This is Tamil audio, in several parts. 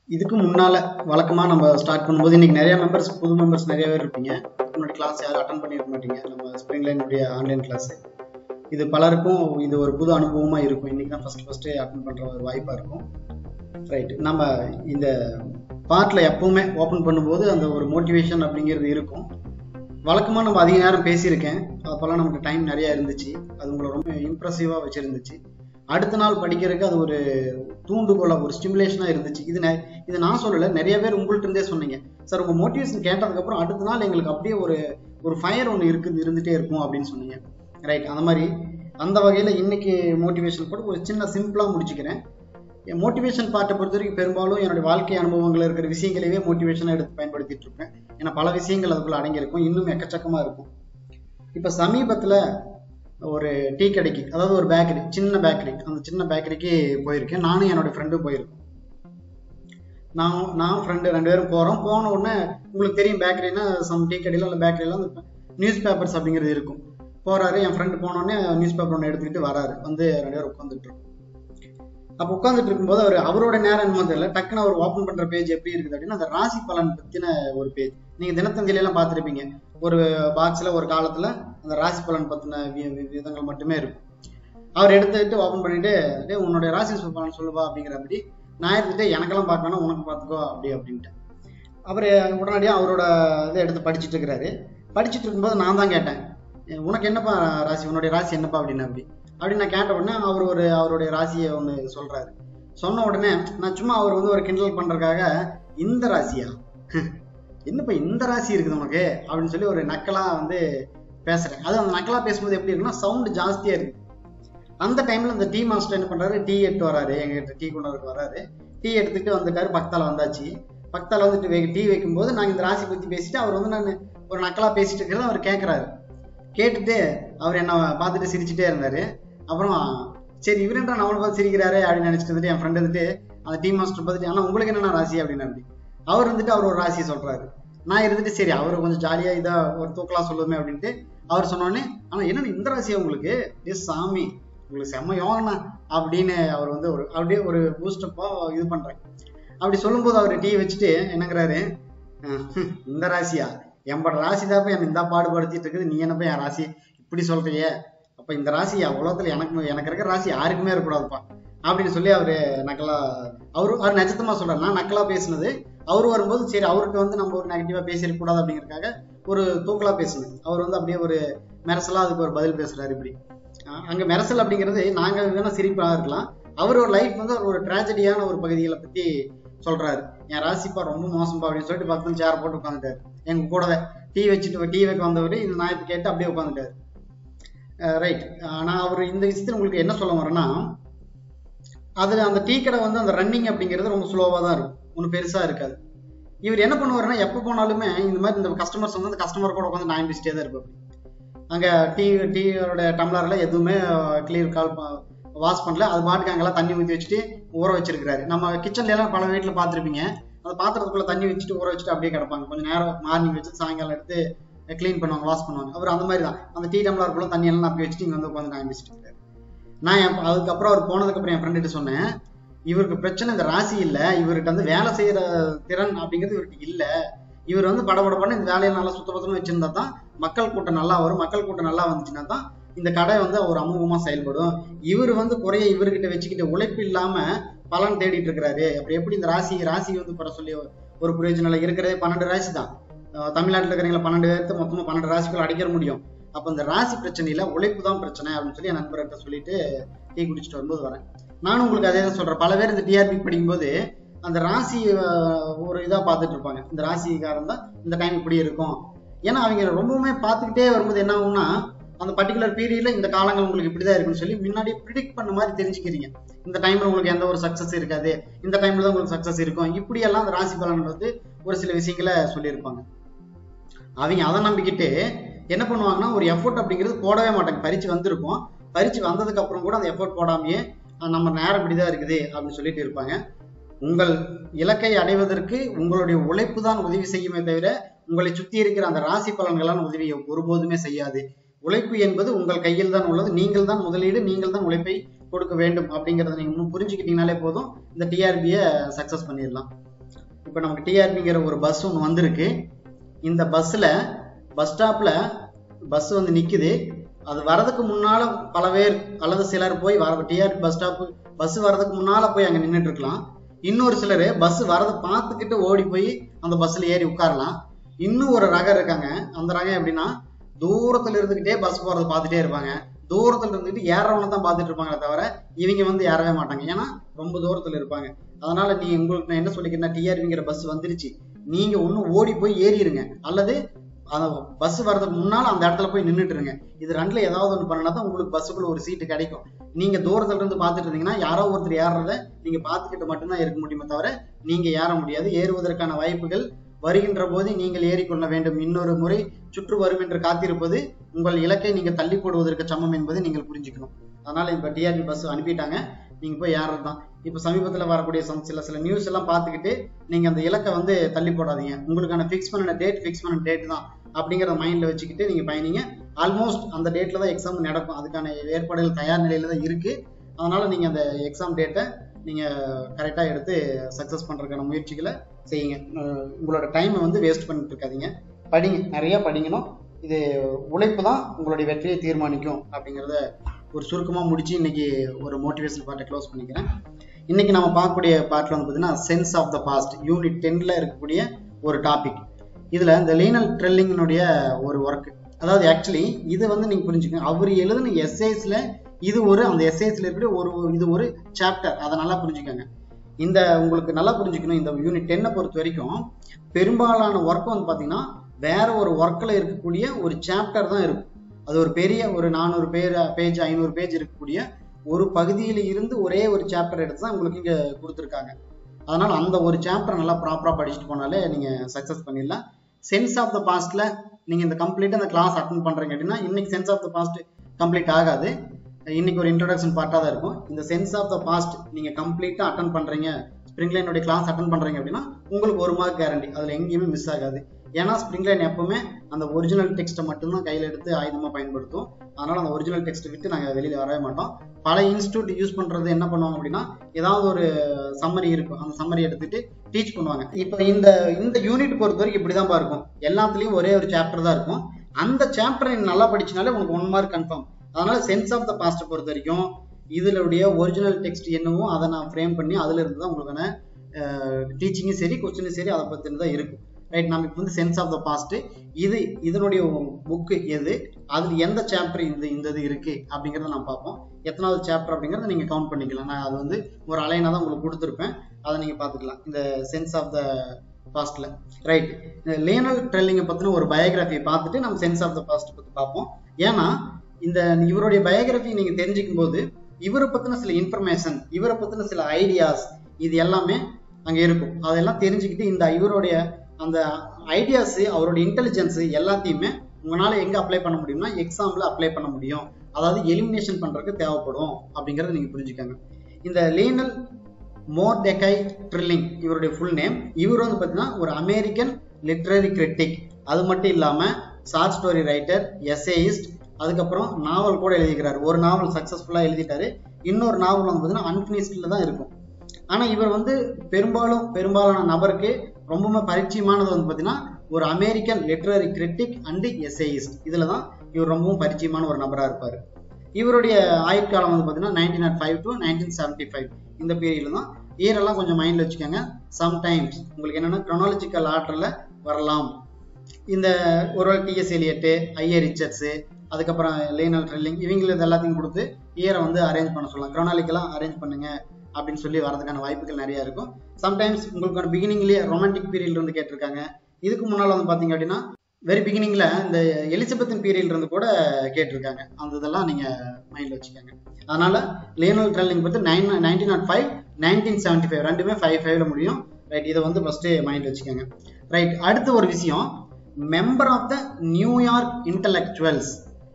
இதுக்கு முன்னால வழக்கமா நம்ம ஸ்டார்ட் பண்ணும்போது இன்னைக்கு நிறைய மெம்பர்ஸ் புது மெம்பர்ஸ் நிறைய பேர் இருப்பீங்க முன்னாடி கிளாஸ் யாரும் அட்டன் பண்ணிருக்க மாட்டீங்க நம்ம ஸ்ப்ரிங் லைனுடைய ஆன்லைன் கிளாஸ் இது பலருக்கும் இது ஒரு புது அனுபவமா இருக்கும் இன்னைக்கு தான் ஃபர்ஸ்ட் ஃபர்ஸ்ட் அட்டன் பண்ற ஒரு வாய்ப்பா இருக்கும் ரைட் நம்ம இந்த பார்ட்ல எப்பவுமே ஓப்பன் பண்ணும்போது அந்த ஒரு மோட்டிவேஷன் அப்படிங்கிறது இருக்கும் வழக்கமா நம்ம அதிக நேரம் பேசியிருக்கேன் அப்போல்லாம் நமக்கு டைம் நிறைய இருந்துச்சு அது உங்களை ரொம்ப இம்ப்ரெசிவா வச்சிருந்துச்சு அடுத்த நாள் படிக்கிறதுக்கு அது ஒரு தூண்டுகோலா ஒரு ஸ்டிமுலேஷனா இருந்துச்சு இது நெ- இது நான் சொல்லல நிறைய பேர் உங்கள்ட்ட இருந்தே சொன்னீங்க சார் உங்க மோட்டிவேஷன் கேட்டதுக்கு அப்புறம் அடுத்த நாள் எங்களுக்கு அப்படியே ஒரு ஒரு ஃபயர் ஒன்று இருக்குது இருந்துட்டே இருக்கும் அப்படின்னு சொன்னீங்க ரைட் அந்த மாதிரி அந்த வகையில இன்னைக்கு மோட்டிவேஷன் கூட ஒரு சின்ன சிம்பிளா முடிச்சுக்கிறேன் என் மோட்டிவேஷன் பார்ட்டை பொறுத்த வரைக்கும் பெரும்பாலும் என்னுடைய வாழ்க்கை அனுபவங்கள் இருக்கிற விஷயங்களையே மோட்டிவேஷனாக எடுத்து பயன்படுத்திட்டு இருப்பேன் ஏன்னா பல விஷயங்கள் அதுக்குள்ள அடங்கியிருக்கும் இன்னும் எக்கச்சக்கமா இருக்கும் இப்போ சமீபத்துல ஒரு டீ கடைக்கு அதாவது ஒரு பேக்கரி சின்ன பேக்கரி அந்த சின்ன பேக்கரிக்கு போயிருக்கேன் நானும் என்னோட ஃப்ரெண்டும் போயிருக்கோம் நான் நான் ஃப்ரெண்டு ரெண்டு பேரும் போறோம் போன உடனே உங்களுக்கு தெரியும் பேக்கரினா சம் டீ கடையில இல்லை பேக்கரியில நியூஸ் பேப்பர்ஸ் அப்படிங்கிறது இருக்கும் போறாரு என் ஃப்ரெண்டு போனோடனே நியூஸ் பேப்பர் ஒன்று எடுத்துக்கிட்டு வராரு வந்து ரெண்டு பேரும் உட்காந்துட்டு இருக்கோம் அப்போ உட்காந்துட்டு இருக்கும்போது அவர் அவரோட நேரம் என்னமோ தெரியல டக்குன்னு அவர் ஓப்பன் பண்ற பேஜ் எப்படி இருக்குது அப்படின்னா அந்த ராசி பலன் பத்தின ஒரு பேஜ் நீங்க தினத்தந்தியில எல்லாம் பார்த்திருப்பீங்க ஒரு பாக்ஸ்ல ஒரு காலத்துல அந்த ராசி பலன் பத்தின வி- வி- விதங்கள் மட்டுமே இருக்கும் அவர் எடுத்துக்கிட்டு ஓப்பன் பண்ணிட்டு டேய் உன்னுடைய ராசி பலன் சொல்லுவா அப்படிங்கிறபடி நான் எடுத்துட்டு எனக்கெல்லாம் பார்க்கணும் உனக்கு பார்த்துக்கோ அப்படி அப்படின்ட்டு அவர் உடனடியாக அவரோட இதை எடுத்து படிச்சுட்டு இருக்கிறாரு படிச்சுட்டு இருக்கும்போது நான் தான் கேட்டேன் "எ, உனக்கு என்னப்பா ராசி உன்னுடைய ராசி என்னப்பா அப்படின்னு அப்படி அப்படின்னு நான் கேட்ட உடனே அவர் ஒரு அவருடைய ராசியை ஒன்று சொல்றாரு சொன்ன உடனே நான் சும்மா அவர் வந்து ஒரு கிண்டல் பண்றதுக்காக இந்த ராசியா என்னப்பா இந்த ராசி இருக்குது உனக்கு அப்படின்னு சொல்லி ஒரு நக்கலா வந்து பேசுறேன் அது அந்த நக்கலா பேசும்போது எப்படி இருக்குன்னா சவுண்ட் ஜாஸ்தியா இருக்கு அந்த டைம்ல இந்த டீ மாஸ்டர் என்ன பண்றாரு டீ எடுத்து வராரு எங்க டீ கொண்டு வரக்கு வராரு டீ எடுத்துட்டு வந்துட்டாரு பக்கத்தால வந்தாச்சு பக்கத்தால வந்துட்டு வே- டீ வைக்கும்போது நாங்க இந்த ராசி பத்தி பேசிட்டு அவர் வந்து நான் ஒரு நக்கலா பேசிட்டு இருக்கிறத அவர் கேட்கறாரு கேட்டுட்டு அவர் என்ன பார்த்துட்டு சிரிச்சுட்டே இருந்தாரு அப்புறம் சரி இவர் என்ன நம்மளை பார்த்து சிரிக்கிறாரு அப்படின்னு நினைச்சிட்டு வந்துட்டு என் ஃப்ரெண்ட் வந்துட்டு அந்த டீ மாஸ்டர் பார்த்துட்டு ஆனா உங்களுக்கு என்னென்ன ராசி அப்படின்னு அப்படி அவர் வந்துட்டு அவர் ஒரு ராசியை சொல்றாரு நான் இருந்துட்டு சரி அவர் கொஞ்சம் ஜாலியா இதா ஒரு தூக்கலா சொல்லுமே அப்படின்ட்டு அவர் சொன்னோடனே ஆனா என்ன இந்த ராசியா உங்களுக்கு எஸ் சாமி உங்களுக்கு செம்ம யோகண்ணா அப்படின்னு அவர் வந்து ஒரு அப்படியே ஒரு பூஸ்டப்பா இது பண்றேன் அப்படி சொல்லும்போது அவர் டீ வச்சுட்டு என்னங்கிறாரு "அஹ், ஹம், இந்த ராசியா எம்பட ராசி தான் போய் என்ன இந்த பாடுபடுத்திட்டு இருக்குது நீ என்னப்பா என் ராசி இப்படி சொல்றியே அப்ப இந்த ராசி உலகத்துல எனக்கு எனக்கு இருக்கிற ராசி யாருக்குமே இருக்கக்கூடாதுப்பா அப்படின்னு சொல்லி அவரு நக்கலா அவரு அவர் நட்சத்திரமா சொல்றாரு நான் நக்கலா பேசுனது அவரு வரும்போது சரி அவருக்கு வந்து நம்ம ஒரு நெகட்டிவா பேசிடக் கூடாது அப்படிங்கறதுக்காக ஒரு தூக்கலா பேசுனேன் அவர் வந்து அப்படியே ஒரு மெரசலா அதுக்கு ஒரு பதில் பேசுறாரு இப்படி அஹ் அங்க மெரசல் அப்படிங்கிறது நாங்க வேணா சிரிப்பா இருக்கலாம் அவர் ஒரு லைஃப் வந்து அவர் ஒரு ட்ராஜடியான ஒரு பகுதிகளை பத்தி சொல்றாரு என் ராசிப்பா ரொம்ப மோசம்பா அப்படின்னு சொல்லிட்டு பக்கத்துல சேர் போட்டு உட்காந்துட்டாரு எங்க கூடவே டீ வச்சுட்டு டீ வைக்க வந்தவர் இந்த நாயத்தை கேட்டு அப்படியே உட்காந்துட்டாரு ரைட் ஆனா அவர் இந்த விஷயத்துல உங்களுக்கு என்ன சொல்ல வரேன்னா அதுல அந்த டீ கடை வந்து அந்த ரன்னிங் அப்படிங்கிறது ரொம்ப ஸ்லோவா தான் இருக்கும் ஒன்றும் பெருசா இருக்காது இவர் என்ன பண்ணுவாருன்னா எப்போ போனாலுமே இந்த மாதிரி இந்த கஸ்டமர்ஸ் வந்து அந்த கஸ்டமர் கூட உட்காந்து நான் பேசிட்டே தான் இருப்பாரு அங்க டீ டீயோட டம்ளர்ல எதுவுமே கிளியர் கால் வாஷ் பண்ணல அது பாட்டுக்கு அங்கெல்லாம் தண்ணி ஊற்றி வச்சுட்டு ஊற வச்சிருக்காரு நம்ம கிச்சன்ல எல்லாம் பல வீட்டுல பார்த்திருப்பீங்க அந்த பாத்திரத்துக்குள்ள தண்ணி வச்சுட்டு ஊற வச்சுட்டு அப்படியே கிடப்பாங்க கொஞ்சம் நேரம் மார்னிங் வச்சு சாயங்காலம் எடுத்து க்ளீன் பண்ணுவாங்க வாஷ் பண்ணுவாங்க அவர் அந்த மாதிரி தான் அந்த டீ டம்ளருக்குள்ள தண்ணி எல்லாம் அப்படி வச்சுட்டு இங்க வந்து உட்காந்து நான் பேசிட்டு இருக்காரு நான் என் அதுக்கப்புறம் அவர் போனதுக்கு அப்புறம் என் ஃப்ரெண்ட் கிட்ட சொன்னேன் இவருக்கு பிரச்சனை இந்த ராசி இல்ல இவருக்கு வந்து வேலை செய்யற திறன் அப்படிங்கிறது இவருக்கு இல்ல இவர் வந்து படபடப்பட இந்த வேலையை நல்லா சுத்தபத்தமா வச்சிருந்தா தான் மக்கள் கூட்டம் நல்லா வரும் மக்கள் கூட்டம் நல்லா வந்துச்சுன்னா தான் இந்த கடை வந்து ஒரு அமோகமா செயல்படும் இவர் வந்து குறைய இவர்கிட்ட வச்சுக்கிட்டு உழைப்பு இல்லாம பலன் தேடிட்டு இருக்கிறாரு அப்படி எப்படி இந்த ராசி ராசி வந்து குறை சொல்லி ஒரு பிரயோஜனம் இல்லை இருக்கிறதே பன்னெண்டு ராசி தான் அஹ் தமிழ்நாட்டுல இருக்கிறவங்கள பன்னெண்டு பேர்த்து மொத்தமா பன்னெண்டு ராசிக்குள்ள அடிக்கிற முடியும் அப்ப இந்த ராசி பிரச்சனை இல்ல உழைப்பு தான் பிரச்சனை அப்படின்னு சொல்லி என் நண்பர்கிட்ட சொல்லிட்டு டீ குடிச்சிட்டு வரும்போது வரேன் நானும் உங்களுக்கு அதே தான் சொல்றேன் பல பேர் இந்த டிஆர்பி படிக்கும்போது அந்த ராசி அஹ், ஒரு இதா பார்த்துட்டு இருப்பாங்க இந்த ராசிக்காரன் தான் இந்த டைம் இப்படி இருக்கும் ஏன்னா அவங்க ரொம்பவுமே பார்த்துக்கிட்டே வரும்போது என்ன ஆகும்னா அந்த பர்டிகுலர் பீரியட்ல இந்த காலங்கள் உங்களுக்கு இப்படிதான் இருக்குன்னு சொல்லி முன்னாடி ப்ரிடிக்ட் பண்ண மாதிரி தெரிஞ்சுக்கிறீங்க இந்த டைம்ல உங்களுக்கு எந்த ஒரு சக்சஸ் இருக்காது இந்த டைம்ல தான் உங்களுக்கு சக்சஸ் இருக்கும் இப்படி எல்லாம் அந்த ராசி பலன் வந்து ஒரு சில விஷயங்களை சொல்லியிருப்பாங்க அவங்க அதை நம்பிக்கிட்டு என்ன பண்ணுவாங்கன்னா ஒரு எஃபோர்ட் அப்படிங்கிறது போடவே மாட்டாங்க பரிச்சு வந்திருக்கும் பரிச்சு வந்ததுக்கு அப்புறம் கூட அந்த எஃபோர்ட் போடாமையே அஹ் நம்ம நேரம் இப்படிதான் இருக்குது அப்படின்னு சொல்லிட்டு இருப்பாங்க உங்கள் இலக்கை அடைவதற்கு உங்களுடைய உழைப்பு தான் உதவி செய்யுமே தவிர உங்களை சுத்தி இருக்கிற அந்த ராசி பலன்களான உதவி ஒருபோதுமே செய்யாது உழைப்பு என்பது உங்கள் கையில் தான் உள்ளது நீங்கள் தான் முதலீடு நீங்கள் தான் உழைப்பை கொடுக்க வேண்டும் அப்படிங்கறத நீங்க இன்னும் புரிஞ்சுக்கிட்டீங்கனாலே போதும் இந்த டிஆர்பியை சக்சஸ் பண்ணிடலாம் இப்போ நமக்கு டிஆர்பிங்கிற ஒரு பஸ் ஒன்று வந்திருக்கு இந்த பஸ்ஸில் பஸ் ஸ்டாப்பில் பஸ் வந்து நிற்குது அது வரதுக்கு முன்னால் பல பேர் அல்லது சிலர் போய் வர டிஆர்பி பஸ் ஸ்டாப்பு பஸ் வரதுக்கு முன்னால் போய் அங்கே நின்றுட்டு இருக்கலாம் இன்னொரு சிலர் பஸ் வரதை பார்த்துக்கிட்டு ஓடி போய் அந்த பஸ்ஸில் ஏறி உட்காரலாம் இன்னும் ஒரு ரகம் இருக்காங்க அந்த ரகம் எப்படின்னா தூரத்தில் இருந்துக்கிட்டே பஸ் போகிறத பார்த்துட்டே இருப்பாங்க தூரத்தில் இருந்துட்டு ஏறவனை தான் பார்த்துட்டு இருப்பாங்களே தவிர இவங்க வந்து ஏறவே மாட்டாங்க ஏன்னா ரொம்ப தூரத்தில் இருப்பாங்க அதனால நீ உங்களுக்கு நான் என்ன சொல்லிக்கிறேன்னா டிஆர்பிங்கிற பஸ் வந்துருச்சு நீங்க ஒன்றும் ஓடி போய் ஏறிடுங்க அல்லது அந்த பஸ் வர்றதுக்கு முன்னால அந்த இடத்துல போய் நின்றுட்டு இருங்க இது ரெண்டுல ஏதாவது ஒன்று பண்ணினா தான் உங்களுக்கு பஸ்ஸுக்குள்ள ஒரு சீட்டு கிடைக்கும் நீங்க தூரத்துல இருந்து பார்த்துட்டு இருந்தீங்கன்னா யாரோ ஒருத்தர் ஏறுறத நீங்க பார்த்துக்கிட்டு மட்டும்தான் இருக்க முடியுமே தவிர நீங்க ஏற முடியாது ஏறுவதற்கான வாய்ப்புகள் வருகின்ற போது நீங்கள் ஏறிக்கொள்ள வேண்டும் இன்னொரு முறை சுற்று வரும் என்று காத்திருப்பது உங்கள் இலக்கை நீங்க தள்ளி போடுவதற்கு சமம் என்பதை நீங்கள் புரிஞ்சுக்கணும் அதனால இப்ப டிஆர்பி பஸ் அனுப்பிட்டாங்க நீங்க போய் ஏறது தான் இப்ப சமீபத்துல வரக்கூடிய some சில சில நியூஸ் எல்லாம் பார்த்துக்கிட்டு நீங்க அந்த இலக்கை வந்து தள்ளி போடாதீங்க உங்களுக்கான ஃபிக்ஸ் பண்ண டேட் ஃபிக்ஸ் பண்ண டேட் தான் அப்படிங்கிறத மைண்ட்ல வச்சுக்கிட்டு நீங்க பயணிங்க ஆல்மோஸ்ட் அந்த டேட்ல தான் எக்ஸாம் நடக்கும் அதுக்கான ஏற்பாடுகள் தயார் நிலையில தான் இருக்கு அதனால நீங்க அந்த எக்ஸாம் டேட்டை நீங்க கரெக்டா எடுத்து சக்சஸ் பண்றதுக்கான முயற்சிகளை செய்யுங்க அஹ் உங்களோட டைமை வந்து வேஸ்ட் பண்ணிட்டு இருக்காதீங்க படிங்க நிறைய படிக்கணும் இது உழைப்பு தான் உங்களுடைய வெற்றியை தீர்மானிக்கும் அப்படிங்கிறத ஒரு சுருக்கமா முடிச்சு இன்னைக்கு ஒரு மோட்டிவேஷன் பார்ட்டை க்ளோஸ் பண்ணிக்கிறேன் இன்னைக்கு நம்ம பார்க்கக்கூடிய பார்ட்ல வந்து பார்த்தீங்கன்னா sense of the past unit டென்ல இருக்கக்கூடிய ஒரு டாபிக் இதுல இந்த லீனல் ட்ரெல்லிங்கினுடைய ஒரு ஒர்க் அதாவது ஆக்சுவலி இது வந்து நீங்க புரிஞ்சுக்கங்க அவர் எழுதின எஸ்ஏஸ்ல இது ஒரு அந்த எஸ்ஏஸ்ல இருக்கக்கூடிய ஒரு ஒரு- இது ஒரு சாப்டர் அதை நல்லா புரிஞ்சுக்கோங்க இந்த உங்களுக்கு நல்லா புரிஞ்சுக்கணும் இந்த யூனிட் டென்னை பொறுத்த வரைக்கும் பெரும்பாலான ஒர்க் வந்து பாத்தீங்கன்னா வேற ஒரு ஒர்க்ல இருக்கக்கூடிய ஒரு சாப்டர் தான் இருக்கும் அது ஒரு பெரிய ஒரு நானூறு பேர் பேஜ் ஐநூறு பேஜ் இருக்கக்கூடிய ஒரு பகுதியில இருந்து ஒரே ஒரு சாப்டர் எடுத்து தான் உங்களுக்கு இங்க கொடுத்துருக்காங்க அதனால அந்த ஒரு சாப்டர் நல்லா ப்ராப்பரா படிச்சுட்டு போனாலே நீங்க சக்சஸ் பண்ணிடலாம் சென்ஸ் ஆஃப் த பாஸ்ட்ல நீங்க இந்த கம்ப்ளீட்டா அந்த கிளாஸ் அட்டன் பண்றீங்க அப்படின்னா இன்னைக்கு sense of the past complete ஆகாது இன்னைக்கு ஒரு இன்ட்ரோடக்ஷன் பார்ட்டாக தான் இருக்கும் இந்த சென்ஸ் ஆஃப் த பாஸ்ட் நீங்க கம்ப்ளீட்டா அட்டன் பண்றீங்க ஸ்ப்ரிங்லைனுடைய கிளாஸ் அட்டன் பண்றீங்க அப்படின்னா உங்களுக்கு ஒரு மார்க் கேரண்டி அதுல எங்கேயுமே மிஸ் ஆகாது ஏன்னா ஸ்ப்ரிங்லைன் எப்பவுமே அந்த ஒரிஜினல் டெக்ஸ்ட்டை மட்டும்தான் கையில எடுத்து ஆயுதமா பயன்படுத்தும் அதனால அந்த ஒரிஜினல் டெக்ஸ்ட் விட்டு நாங்க வெளியில வரவே மாட்டோம் பல இன்ஸ்டியூட் யூஸ் பண்றது என்ன பண்ணுவாங்க அப்படின்னா ஏதாவது ஒரு சம்மரி இருக்கும் அந்த சம்மரி எடுத்துட்டு டீச் பண்ணுவாங்க இப்போ இந்த இந்த யூனிட் பொறுத்த வரைக்கும் இப்படிதான் இருக்கும் எல்லாத்துலயும் ஒரே ஒரு சாப்டர் தான் இருக்கும் அந்த சாப்டர் நீ நல்லா படிச்சனாலே உனக்கு ஒன் மார்க் கன்ஃபார்ம் அதனால சென்ஸ் ஆஃப் த பாஸ்ட் பொறுத்த வரைக்கும் இதனுடைய ஒரிஜினல் டெக்ஸ்ட் என்னவோ அதை நான் ஃப்ரேம் பண்ணி அதுல இருந்து தான் உங்களுக்கான டீச்சிங்கும் சரி கொஸ்டினும் சரி அதை பத்தின தான் இருக்கும் ரைட் நம்ம இப்போ வந்து சென்ஸ் ஆஃப் த பாஸ்ட் இது இதனுடைய புக்கு எது அதுல எந்த சாப்டர் இந்த இந்த இது இருக்கு அப்படிங்கறத நான் பார்ப்போம் எத்தனாவது சாப்டர் அப்படிங்கறத நீங்க கவுண்ட் பண்ணிக்கலாம் நான் அது வந்து ஒரு அலைனா தான் உங்களுக்கு கொடுத்துருப்பேன் அதை நீங்க பாத்துக்கலாம் இந்த சென்ஸ் ஆஃப் த பாஸ்ட்ல ரைட் லேனல் ட்ரெல்லிங்கை பத்தின ஒரு பயோகிராஃபியை பார்த்துட்டு நம்ம சென்ஸ் ஆஃப் த பாஸ்ட் பத்தி பார்ப்போம் ஏன்னா இந்த இவருடைய பயோகிராஃபி நீங்க தெரிஞ்சுக்கும் போது இவரை பத்தின சில இன்ஃபர்மேஷன் இவரை பத்தின சில ஐடியாஸ் இது எல்லாமே அங்க இருக்கும் அதெல்லாம் தெரிஞ்சுக்கிட்டு இந்த இவருடைய அந்த ஐடியாஸ் அவருடைய இன்டெலிஜென்ஸ் எல்லாத்தையுமே உங்களால எங்க அப்ளை பண்ண முடியும்னா எக்ஸாம்ல அப்ளை பண்ண முடியும் அதாவது எலிமினேஷன் பண்றதுக்கு தேவைப்படும் அப்படிங்கறத நீங்க புரிஞ்சுக்கோங்க இந்த லீனல் மோர்டெகை ட்ரில்லிங் இவருடைய ஃபுல் நேம் இவர் வந்து பார்த்தீங்கன்னா ஒரு அமெரிக்கன் லிட்ரரி கிரிட்டிக் அது மட்டும் இல்லாம ஷார்ட் ஸ்டோரி ரைட்டர் எஸ்ஏயிஸ்ட் அதுக்கப்புறம் நாவல் கூட எழுதிக்கிறாரு ஒரு நாவல் சக்சஸ்ஃபுல்லா எழுதிட்டாரு இன்னொரு நாவல் வந்து பார்த்தீங்கன்னா அன்பினிஷ்டில் தான் இருக்கும் ஆனா இவர் வந்து பெரும்பாலும் பெரும்பாலான நபருக்கு ரொம்பவுமே பரிச்சயமானது வந்து பார்த்தீங்கன்னா ஒரு American literary critic and essayist இதுல தான் இவர் ரொம்பவும் பரிச்சயமான ஒரு நபரா இருப்பாரு இவருடைய ஆயுட்காலம் வந்து பார்த்தீங்கன்னா nineteen nought five to nineteen seventy five இந்த பீரியட்ல தான் இயர் எல்லாம் கொஞ்சம் மைண்ட்ல வச்சுக்கோங்க சம்டைம்ஸ் உங்களுக்கு என்னன்னா chronological ஆர்டர்ல வரலாம் இந்த ஒருவேளை டிஎஸ் எலியட்டு ஐஏ ரிச்சர்ட்ஸு அதுக்கப்புறம் லேனல் ட்ரில்லிங் இவங்களுக்கு எல்லாத்தையும் கொடுத்து இயரை வந்து அரேஞ்ச் பண்ண சொல்லலாம் க்ரோனாலிக்கெல்லாம் அரேஞ்ச் பண்ணுங்க அப்படின்னு சொல்லி வரதுக்கான வாய்ப்புகள் நிறைய இருக்கும் சம்டைம்ஸ் உங்களுக்கான பிகினிங்லேயே ரொமான்டிக் பீரியட்ல இருந்து கேட்டிருக்காங்க இதுக்கு முன்னால் வந்து பார்த்தீங்க அப்படின்னா வெரி பிகினிங்ல இந்த எலிசபெத்தின் பீரியட்ல இருந்து கூட கேட்டிருக்காங்க அந்த இதெல்லாம் நீங்க மைண்ட்ல வச்சுக்கோங்க அதனால லேனல் ட்ரெல்லிங் பத்தி nine nineteen nought five nineteen seventy five ரெண்டுமே ஃபைவ் ஃபைவ்ல முடியும் ரைட் இதை வந்து ஃபர்ஸ்ட் மைண்ட் வச்சுக்கோங்க ரைட் அடுத்த ஒரு விஷயம் member of the New York intellectuals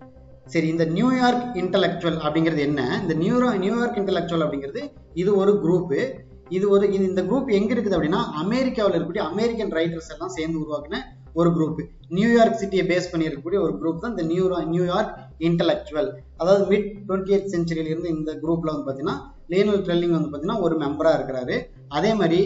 சரி இந்த நியூயார்க் இன்டலெக்சுவல் அப்படிங்கிறது என்ன இந்த நியூரோ நியூயார்க் இன்டலெக்சுவல் அப்படிங்கிறது இது ஒரு குரூப் இது ஒரு இது இந்த குரூப் எங்க இருக்குது அப்படின்னா அமெரிக்காவில் இருக்கக்கூடிய அமெரிக்கன் ரைட்டர்ஸ் எல்லாம் சேர்ந்து உருவாக்கின ஒரு குரூப் நியூயார்க் சிட்டியை பேஸ் பண்ணி இருக்கக்கூடிய ஒரு குரூப் தான் இந்த நியூரோ நியூயார்க் இன்டலெக்சுவல் அதாவது மிட் டுவெண்ட்டி எய்த் சென்ச்சுரியில இருந்து இந்த குரூப்ல வந்து பாத்தீங்கன்னா லேனல் ட்ரெல்லிங் வந்து பாத்தீங்கன்னா ஒரு மெம்பரா இருக்கிறாரு அதே மாதிரி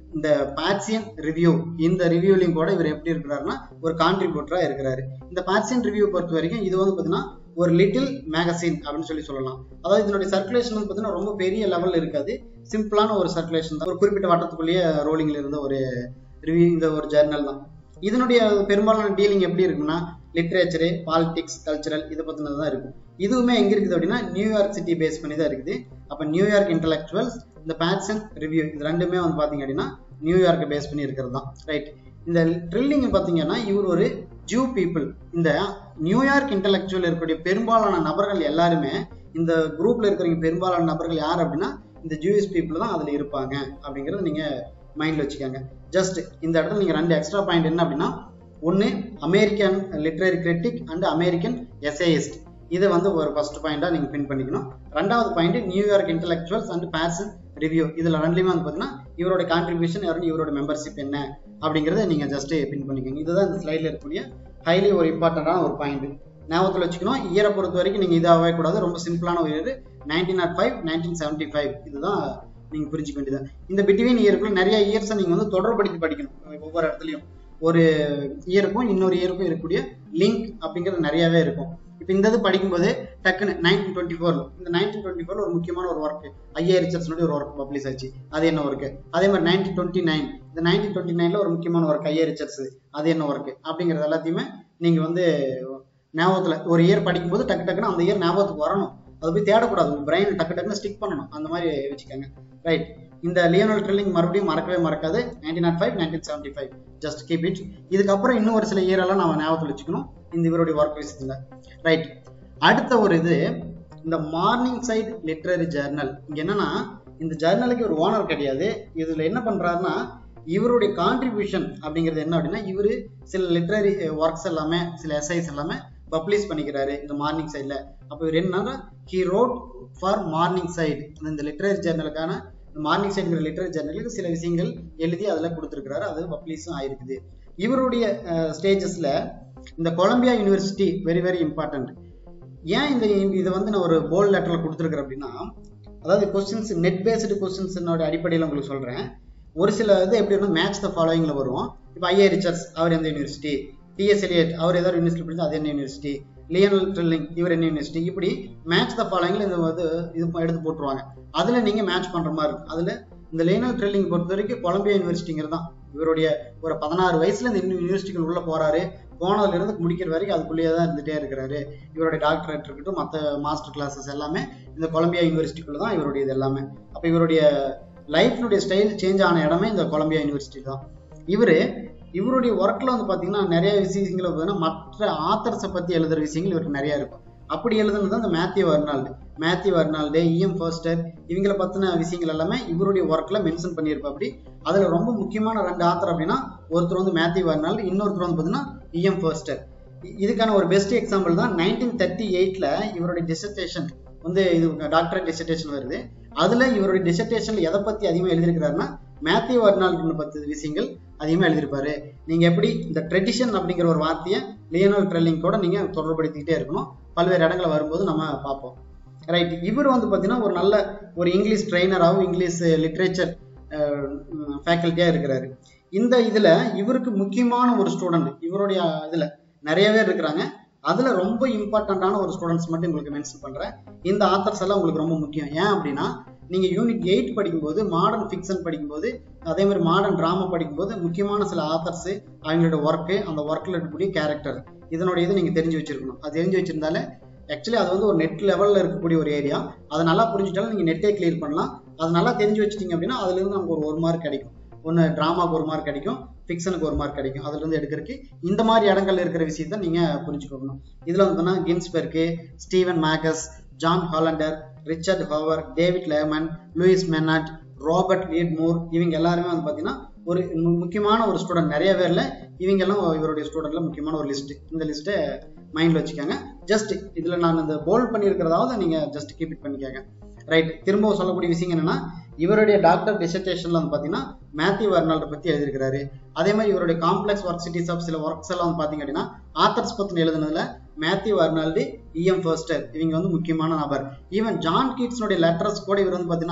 இந்த பாட்சியன் ரிவ்யூ இந்த ரிவ்யூலையும் கூட இவர் எப்படி இருக்கிறாருன்னா ஒரு கான்ட்ரிபியூட்டரா இருக்கிறாரு இந்த பாட்சியன் ரிவ்யூ பொறுத்த வரைக்கும் இது வந்து பாத்தீங்கன்னா ஒரு லிட்டில் மேகசின் அப்படின்னு சொல்லி சொல்லலாம் அதாவது இதனுடைய சர்க்குலேஷன் வந்து பாத்தீங்கன்னா ரொம்ப பெரிய லெவல்ல இருக்காது சிம்பிளான ஒரு சர்க்குலேஷன் தான் ஒரு குறிப்பிட்ட வட்டத்துக்குள்ளேயே ரோலிங்ல இருந்த ஒரு ரிவ்யூ இந்த ஒரு ஜேர்னல் தான் இதனுடைய பெரும்பாலான டீலிங் எப்படி இருக்குன்னா லிட்ரேச்சரு பாலிடிக்ஸ் கல்ச்சரல் இதை பத்தினது தான் இருக்கும் இதுவுமே எங்க இருக்குது அப்படின்னா நியூயார்க் சிட்டி பேஸ் பண்ணி தான் இருக்குது அப்ப நியூயார்க் இன்டலெக்சுவல்ஸ் இந்த பேட்சன் ரிவ்யூ இது ரெண்டுமே வந்து பாத்தீங்க அப்படின்னா நியூயார்க்கை பேஸ் பண்ணி இருக்கிறது தான் ரைட் இந்த ட்ரில்லிங் பாத்தீங்கன்னா இவர் ஒரு ஜூ பீப்புள் இந்த நியூயார்க் இன்டலெக்சுவல் இருக்கக்கூடிய பெரும்பாலான நபர்கள் எல்லாருமே இந்த குரூப்ல இருக்கிறவங்க பெரும்பாலான நபர்கள் யார் அப்படின்னா இந்த ஜூயிஸ் பீப்புள் தான் அதுல இருப்பாங்க அப்படிங்கறது நீங்க மைண்ட்ல வச்சுக்கோங்க ஜஸ்ட் இந்த இடத்துல நீங்க ரெண்டு எக்ஸ்ட்ரா பாயிண்ட் என்ன அப்படின்னா ஒன்னு American literary critic and American essayist இதை வந்து ஒரு ஃபர்ஸ்ட் பாயிண்டா நீங்க பின் பண்ணிக்கணும் ரெண்டாவது point New York intellectuals and Partisan Review இதுல ரெண்டுலயுமே வந்து பாத்தீங்கன்னா இவரோட கான்ட்ரிபியூஷன் இவரோட மெம்பர்ஷிப் என்ன அப்படிங்கறத நீங்க ஜஸ்ட் பின் பண்ணிக்கோங்க இதுதான் இந்த ஸ்லைட்ல இருக்கக்கூடிய ஹைலி ஒரு இம்பார்ட்டன்டான ஒரு பாயிண்ட் ஞாபகத்தில் வச்சுக்கணும் இயரை பொறுத்த வரைக்கும் நீங்க இதாகவே கூடாது ரொம்ப சிம்பிளான ஒரு year nineteen nought five nineteen seventy five இதுதான் நீங்க புரிஞ்சுக்க வேண்டியது இந்த பிட்வீன் இயருக்குள்ள நிறைய இயர்ஸை நீங்க வந்து தொடர்படுத்தி படிக்கணும் ஒவ்வொரு இடத்துலயும் ஒரு இயருக்கும் இன்னொரு இயருக்கும் இருக்கக்கூடிய லிங்க் அப்படிங்கிறது நிறையவே இருக்கும் இப்போ இந்த இது படிக்கும்போது டக்குன்னு நைன்டீன் டுவெண்ட்டி ஃபோர்ல இந்த நைன்டீன் டுவெண்ட்டி ஃபோர்ல ஒரு முக்கியமான ஒரு ஒர்க் ஐஏ ரிச்சர்ஸ்னுடைய ஒரு ஒர்க் பப்ளிஷ் ஆச்சு அது என்ன ஒர்க் அதே மாதிரி நைன்டீன் டுவெண்ட்டி நைன் இந்த நைன்டீன் டுவெண்ட்டி நைன்ல ஒரு முக்கியமான ஒர்க் ஐஏ ரிச்சர்ஸ் அது என்ன ஒர்க் அப்படிங்கிறது எல்லாத்தையுமே நீங்க வந்து ஞாபகத்துல ஒரு இயர் படிக்கும்போது டக்கு டக்குன்னு அந்த இயர் ஞாபகத்துக்கு வரணும் அது போய் தேடக்கூடாது உங்க பிரெயின் டக்கு டக்குன்னு ஸ்டிக் பண்ணணும் அந்த மாதிரி வச்சுக்கோங்க ரைட் இந்த லியோனல் ட்ரில்லிங் மறுபடியும் மறக்கவே மறக்காது nineteen nought five nineteen seventy five just keep it இதுக்கப்புறம் இன்னும் ஒரு சில இயர் எல்லாம் நம்ம ஞாபகத்தில் வச்சுக்கணும் இந்த இவருடைய ஒர்க் விஷயத்துல ரைட் அடுத்த ஒரு இது இந்த மார்னிங் சைட் லிட்ரரி ஜேர்னல் இங்க என்னன்னா இந்த ஜேர்னலுக்கு ஒரு ஓனர் கிடையாது இதுல என்ன பண்றாருன்னா இவருடைய கான்ட்ரிபியூஷன் அப்படிங்கிறது என்ன அப்படின்னா இவரு சில லிட்ரரி ஒர்க்ஸ் எல்லாமே சில எஸ்ஐஸ் எல்லாமே பப்ளிஷ் பண்ணிக்கிறாரு இந்த மார்னிங் சைட்ல அப்ப இவர் என்னன்னா he wrote for Morningside இந்த லிட்ரரி ஜேர்னலுக்கான மார்னிங் சைடுங்கிற லிட்டரரி ஜேர்னலுக்கு சில விஷயங்கள் எழுதி அதில் கொடுத்துருக்கிறாரு அது பப்ளிஷும் ஆயிருக்குது இவருடைய ஸ்டேஜஸ்ல இந்த Columbia University very very important ஏன் இந்த இதை வந்து நான் ஒரு போல்ட் லெட்டர்ல கொடுத்துருக்குறேன் அப்படின்னா அதாவது கொஸ்டின்ஸ் நெட் பேஸ்டு கொஸ்டின்ஸோட அடிப்படையில் உங்களுக்கு சொல்றேன் ஒரு சில இது எப்படின்னா மேட்ச் த ஃபாலோயிங்ல வரும் இப்போ ஐஏ ரிச்சர்ஸ் அவர் எந்த யூனிவர்சிட்டி டிஎஸ் எலியட் அவர் ஏதாவது யூனிவர்சிட்டி படிச்சா அது என்ன யூனிவர்சிட்டி லியனல் ட்ரில்லிங் இவர் என்ன யூனிவர்சிட்டி இப்படி மேட்ச் த ஃபாலோயிங்ல இந்த வந்து இது எடுத்து போட்டுருவாங்க அதுல நீங்க மேட்ச் பண்ற மாதிரி இருக்கும் அதுல இந்த லியனல் ட்ரில்லிங் பொறுத்த வரைக்கும் கொலம்பியா யூனிவர்சிட்டிங்கிறது தான் இவருடைய ஒரு பதினாறு வயசுல இந்த யூனிவர்சிட்டிகள் உள்ள போறாரு போனதுல இருந்து முடிக்கிற வரைக்கும் அதுக்குள்ளேயே தான் இருந்துட்டே இருக்கிறாரு இவருடைய டாக்டரேட் இருக்கட்டும் மற்ற மாஸ்டர் கிளாஸஸ் எல்லாமே இந்த கொலம்பியா யூனிவர்சிட்டிக்குள்ள தான் இவருடைய இது எல்லாமே அப்ப இவருடைய லைஃப்னுடைய ஸ்டைல் சேஞ்ச் ஆன இடமே இந்த கொலம்பியா யூனிவர்சிட்டி தான் இவரு இவருடைய ஒர்க்ல வந்து பாத்தீங்கன்னா நிறைய விஷயங்களை பார்த்தீங்கன்னா மற்ற ஆத்தர்ஸை பத்தி எழுதுற விஷயங்கள் இவருக்கு நிறைய இருக்கும் அப்படி எழுதுனது தான் இந்த மேத்யூ வர்னால்டு மேத்யூ வர்னால்டு இஎம் ஃபர்ஸ்டர் இவங்கள பத்தின விஷயங்கள் எல்லாமே இவருடைய ஒர்க்ல மென்ஷன் பண்ணியிருப்பா அப்படி அதுல ரொம்ப முக்கியமான ரெண்டு ஆத்தர் அப்படின்னா ஒருத்தர் வந்து மேத்யூ வர்னால்டு இன்னொருத்தர் வந்து பாத்தீங்கன்னா இஎம் ஃபர்ஸ்டர் இதுக்கான ஒரு பெஸ்ட் எக்ஸாம்பிள் தான் நைன்டீன் தேர்ட்டி எயிட்ல இவருடைய டிசர்டேஷன் வந்து இது டாக்டரேட் டிசர்டேஷன் வருது அதுல இவருடைய டிசர்டேஷன்ல எதை பத்தி அதிகமா எழுதியிருக்கிறாருன்னா மேத்யூ வர்னால்டு பத்து விஷயங்கள் அதிகமா எழுதியிருப்பாரு நீங்க எப்படி இந்த ட்ரெடிஷன் அப்படிங்கிற ஒரு வார்த்தையை லியனல் ட்ரெல்லிங் கூட நீங்க தொடர்படுத்திக்கிட்டே இருக்கணும் பல்வேறு இடங்களை வரும்போது நம்ம பார்ப்போம் ரைட் இவர் வந்து பார்த்தீங்கன்னா ஒரு நல்ல ஒரு இங்கிலீஷ் ட்ரைனராகவும் இங்கிலீஷ் லிட்ரேச்சர் ஃபேக்கல்ட்டியாக இருக்கிறாரு இந்த இதில் இவருக்கு முக்கியமான ஒரு ஸ்டூடெண்ட் இவருடைய இதில் நிறைய பேர் இருக்கிறாங்க அதில் ரொம்ப இம்பார்ட்டண்ட்டான ஒரு ஸ்டூடெண்ட்ஸ் மட்டும் உங்களுக்கு மென்ஷன் பண்ணுறேன் இந்த ஆத்தர்ஸ் எல்லாம் உங்களுக்கு ரொம்ப முக்கியம் ஏன் அப்படின்னா நீங்கள் யூனிட் எயிட் படிக்கும்போது மாடர்ன் ஃபிக்ஷன் படிக்கும்போது அதே மாதிரி மாடர்ன் ட்ராமா படிக்கும்போது முக்கியமான சில ஆத்தர்ஸ் அவங்களோட ஒர்க்கு அந்த ஒர்க்கில் இருக்கக்கூடிய கேரக்டர் இதனுடைய இது நீங்கள் தெரிஞ்சு வச்சிருக்கணும் அது தெரிஞ்சு வச்சிருந்தாலே ஆக்சுவலி அது வந்து ஒரு நெட் லெவலில் இருக்கக்கூடிய ஒரு ஏரியா அதை நல்லா புரிஞ்சுட்டாலும் நீங்கள் நெட்டே கிளியர் பண்ணலாம் அது நல்லா தெரிஞ்சு வச்சிட்டீங்க அப்படின்னா அதுலேருந்து நமக்கு ஒரு ஒரு மார்க் கிடைக்கும் ஒன்று ட்ராமாக்கு ஒரு மார்க் கிடைக்கும் ஃபிக்ஷனுக்கு ஒரு மார்க் கிடைக்கும் அதுலேருந்து எடுக்கிறதுக்கு இந்த மாதிரி இடங்கள்ல இருக்கிற விஷயத்த நீங்கள் புரிஞ்சுக்கணும் இதில் வந்து Ginsberg Steven Marcus John Hollander Richard Howard David Lehman Louis Menand Robert Leitmore இவங்க எல்லாருமே வந்து பார்த்தீங்கன்னா ஒரு முக்கியமான ஒரு ஸ்டூடெண்ட் நிறைய பேர்ல இவங்க எல்லாம் இவருடைய ஸ்டூடெண்ட்ல முக்கியமான ஒரு லிஸ்ட் இந்த லிஸ்ட்டை மைண்ட்ல வச்சுக்கோங்க ஜஸ்ட் இதுல நான் இந்த போல்ட் பண்ணியிருக்கிறதாவது நீங்க ஜஸ்ட் கீப் இட் பண்ணிக்கோங்க ரைட் திரும்ப சொல்லக்கூடிய விஷயம் என்னன்னா இவருடைய டாக்டர் டிசர்டேஷன்ல வந்து பாத்தீங்கன்னா மேத்யூ வர்னால்ட பத்தி எழுதியிருக்கிறாரு அதே மாதிரி இவருடைய காம்ப்ளெக்ஸ் ஒர்க் சிட்டிஸ் ஆஃப் சில ஒர்க்ஸ் எல்லாம் வந்து பாத்தீங்க அப்படின்னா ஆத்தர்ஸ் பத்தின எழுதுனதுல மேத்யூ வர்னால்டு இஎம் ஃபர்ஸ்டர் இவங்க வந்து முக்கியமான நபர் ஈவன் ஜான் கீட்ஸ்னுடைய லெட்டர்ஸ் கூட இவர் வந்து பாத்தீங்கன்னா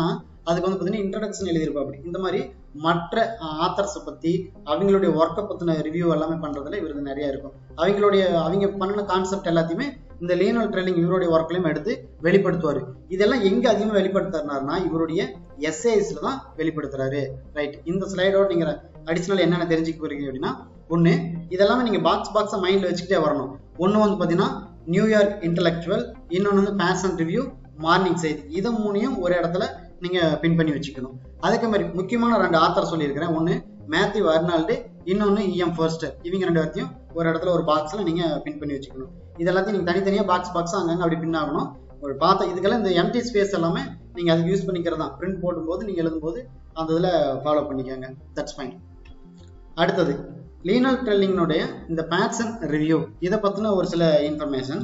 அதுக்கு வந்து பார்த்தீங்கன்னா இன்ட்ரடக்ஷன் எழுதியிருப்பாப்படி இந்த மாதிரி மற்ற ஆத்தர்ஸை பற்றி அவங்களுடைய ஒர்க்கை பற்றின ரிவ்யூ எல்லாமே பண்ணுறதுல இவருக்கு நிறைய இருக்கும் அவங்களுடைய அவங்க பண்ணின கான்செப்ட் எல்லாத்தையுமே இந்த லியனல் ட்ரெல்லிங் இவருடைய ஒர்க்லையும் எடுத்து வெளிப்படுத்துவார் இதெல்லாம் எங்கே அதிகமாக வெளிப்படுத்துறாருனா இவருடைய எஸ்ஏஎஸ்ல தான் வெளிப்படுத்துறாரு ரைட் இந்த ஸ்லைடோட நீங்கள் அடிஷனல் என்னென்ன தெரிஞ்சுக்க போறீங்க அப்படின்னா ஒன்று இதெல்லாமே நீங்கள் பாக்ஸ் பாக்ஸாக மைண்டில் வச்சுக்கிட்டே வரணும் ஒன்று வந்து பார்த்தீங்கன்னா நியூயார்க் இன்டலெக்சுவல் இன்னொன்று வந்து பேஷன் ரிவ்யூ மார்னிங் செய்தி இதை மூணையும் ஒரு இடத்துல நீங்கள் பின் பண்ணி வச்சுக்கணும் அதுக்கு மாதிரி முக்கியமான ரெண்டு ஆத்தர் சொல்லியிருக்கிறேன் ஒன்று மேத்யூ அர்னால்டு இன்னொன்று இஎம் ஃபர்ஸ்டர் இவங்க ரெண்டு பேர்த்தையும் ஒரு இடத்துல ஒரு பாக்ஸில் நீங்கள் பின் பண்ணி வச்சுக்கணும் இது எல்லாத்தையும் நீங்கள் தனித்தனியாக பாக்ஸ் பாக்ஸாக அங்கங்கே அப்படி பின் ஆகணும் ஒரு பார்த்த இதுக்கெல்லாம் இந்த எம்டி ஸ்பேஸ் எல்லாமே நீங்கள் அதுக்கு யூஸ் பண்ணிக்கிறது தான் பிரிண்ட் போடும்போது நீங்கள் எழுதும்போது அந்த இதில் ஃபாலோ பண்ணிக்கோங்க தட்ஸ் ஃபைன் அடுத்தது லீனல் ட்ரெல்லிங்கினுடைய இந்த பேட்சன் ரிவ்யூ இதை பற்றின ஒரு சில இன்ஃபர்மேஷன்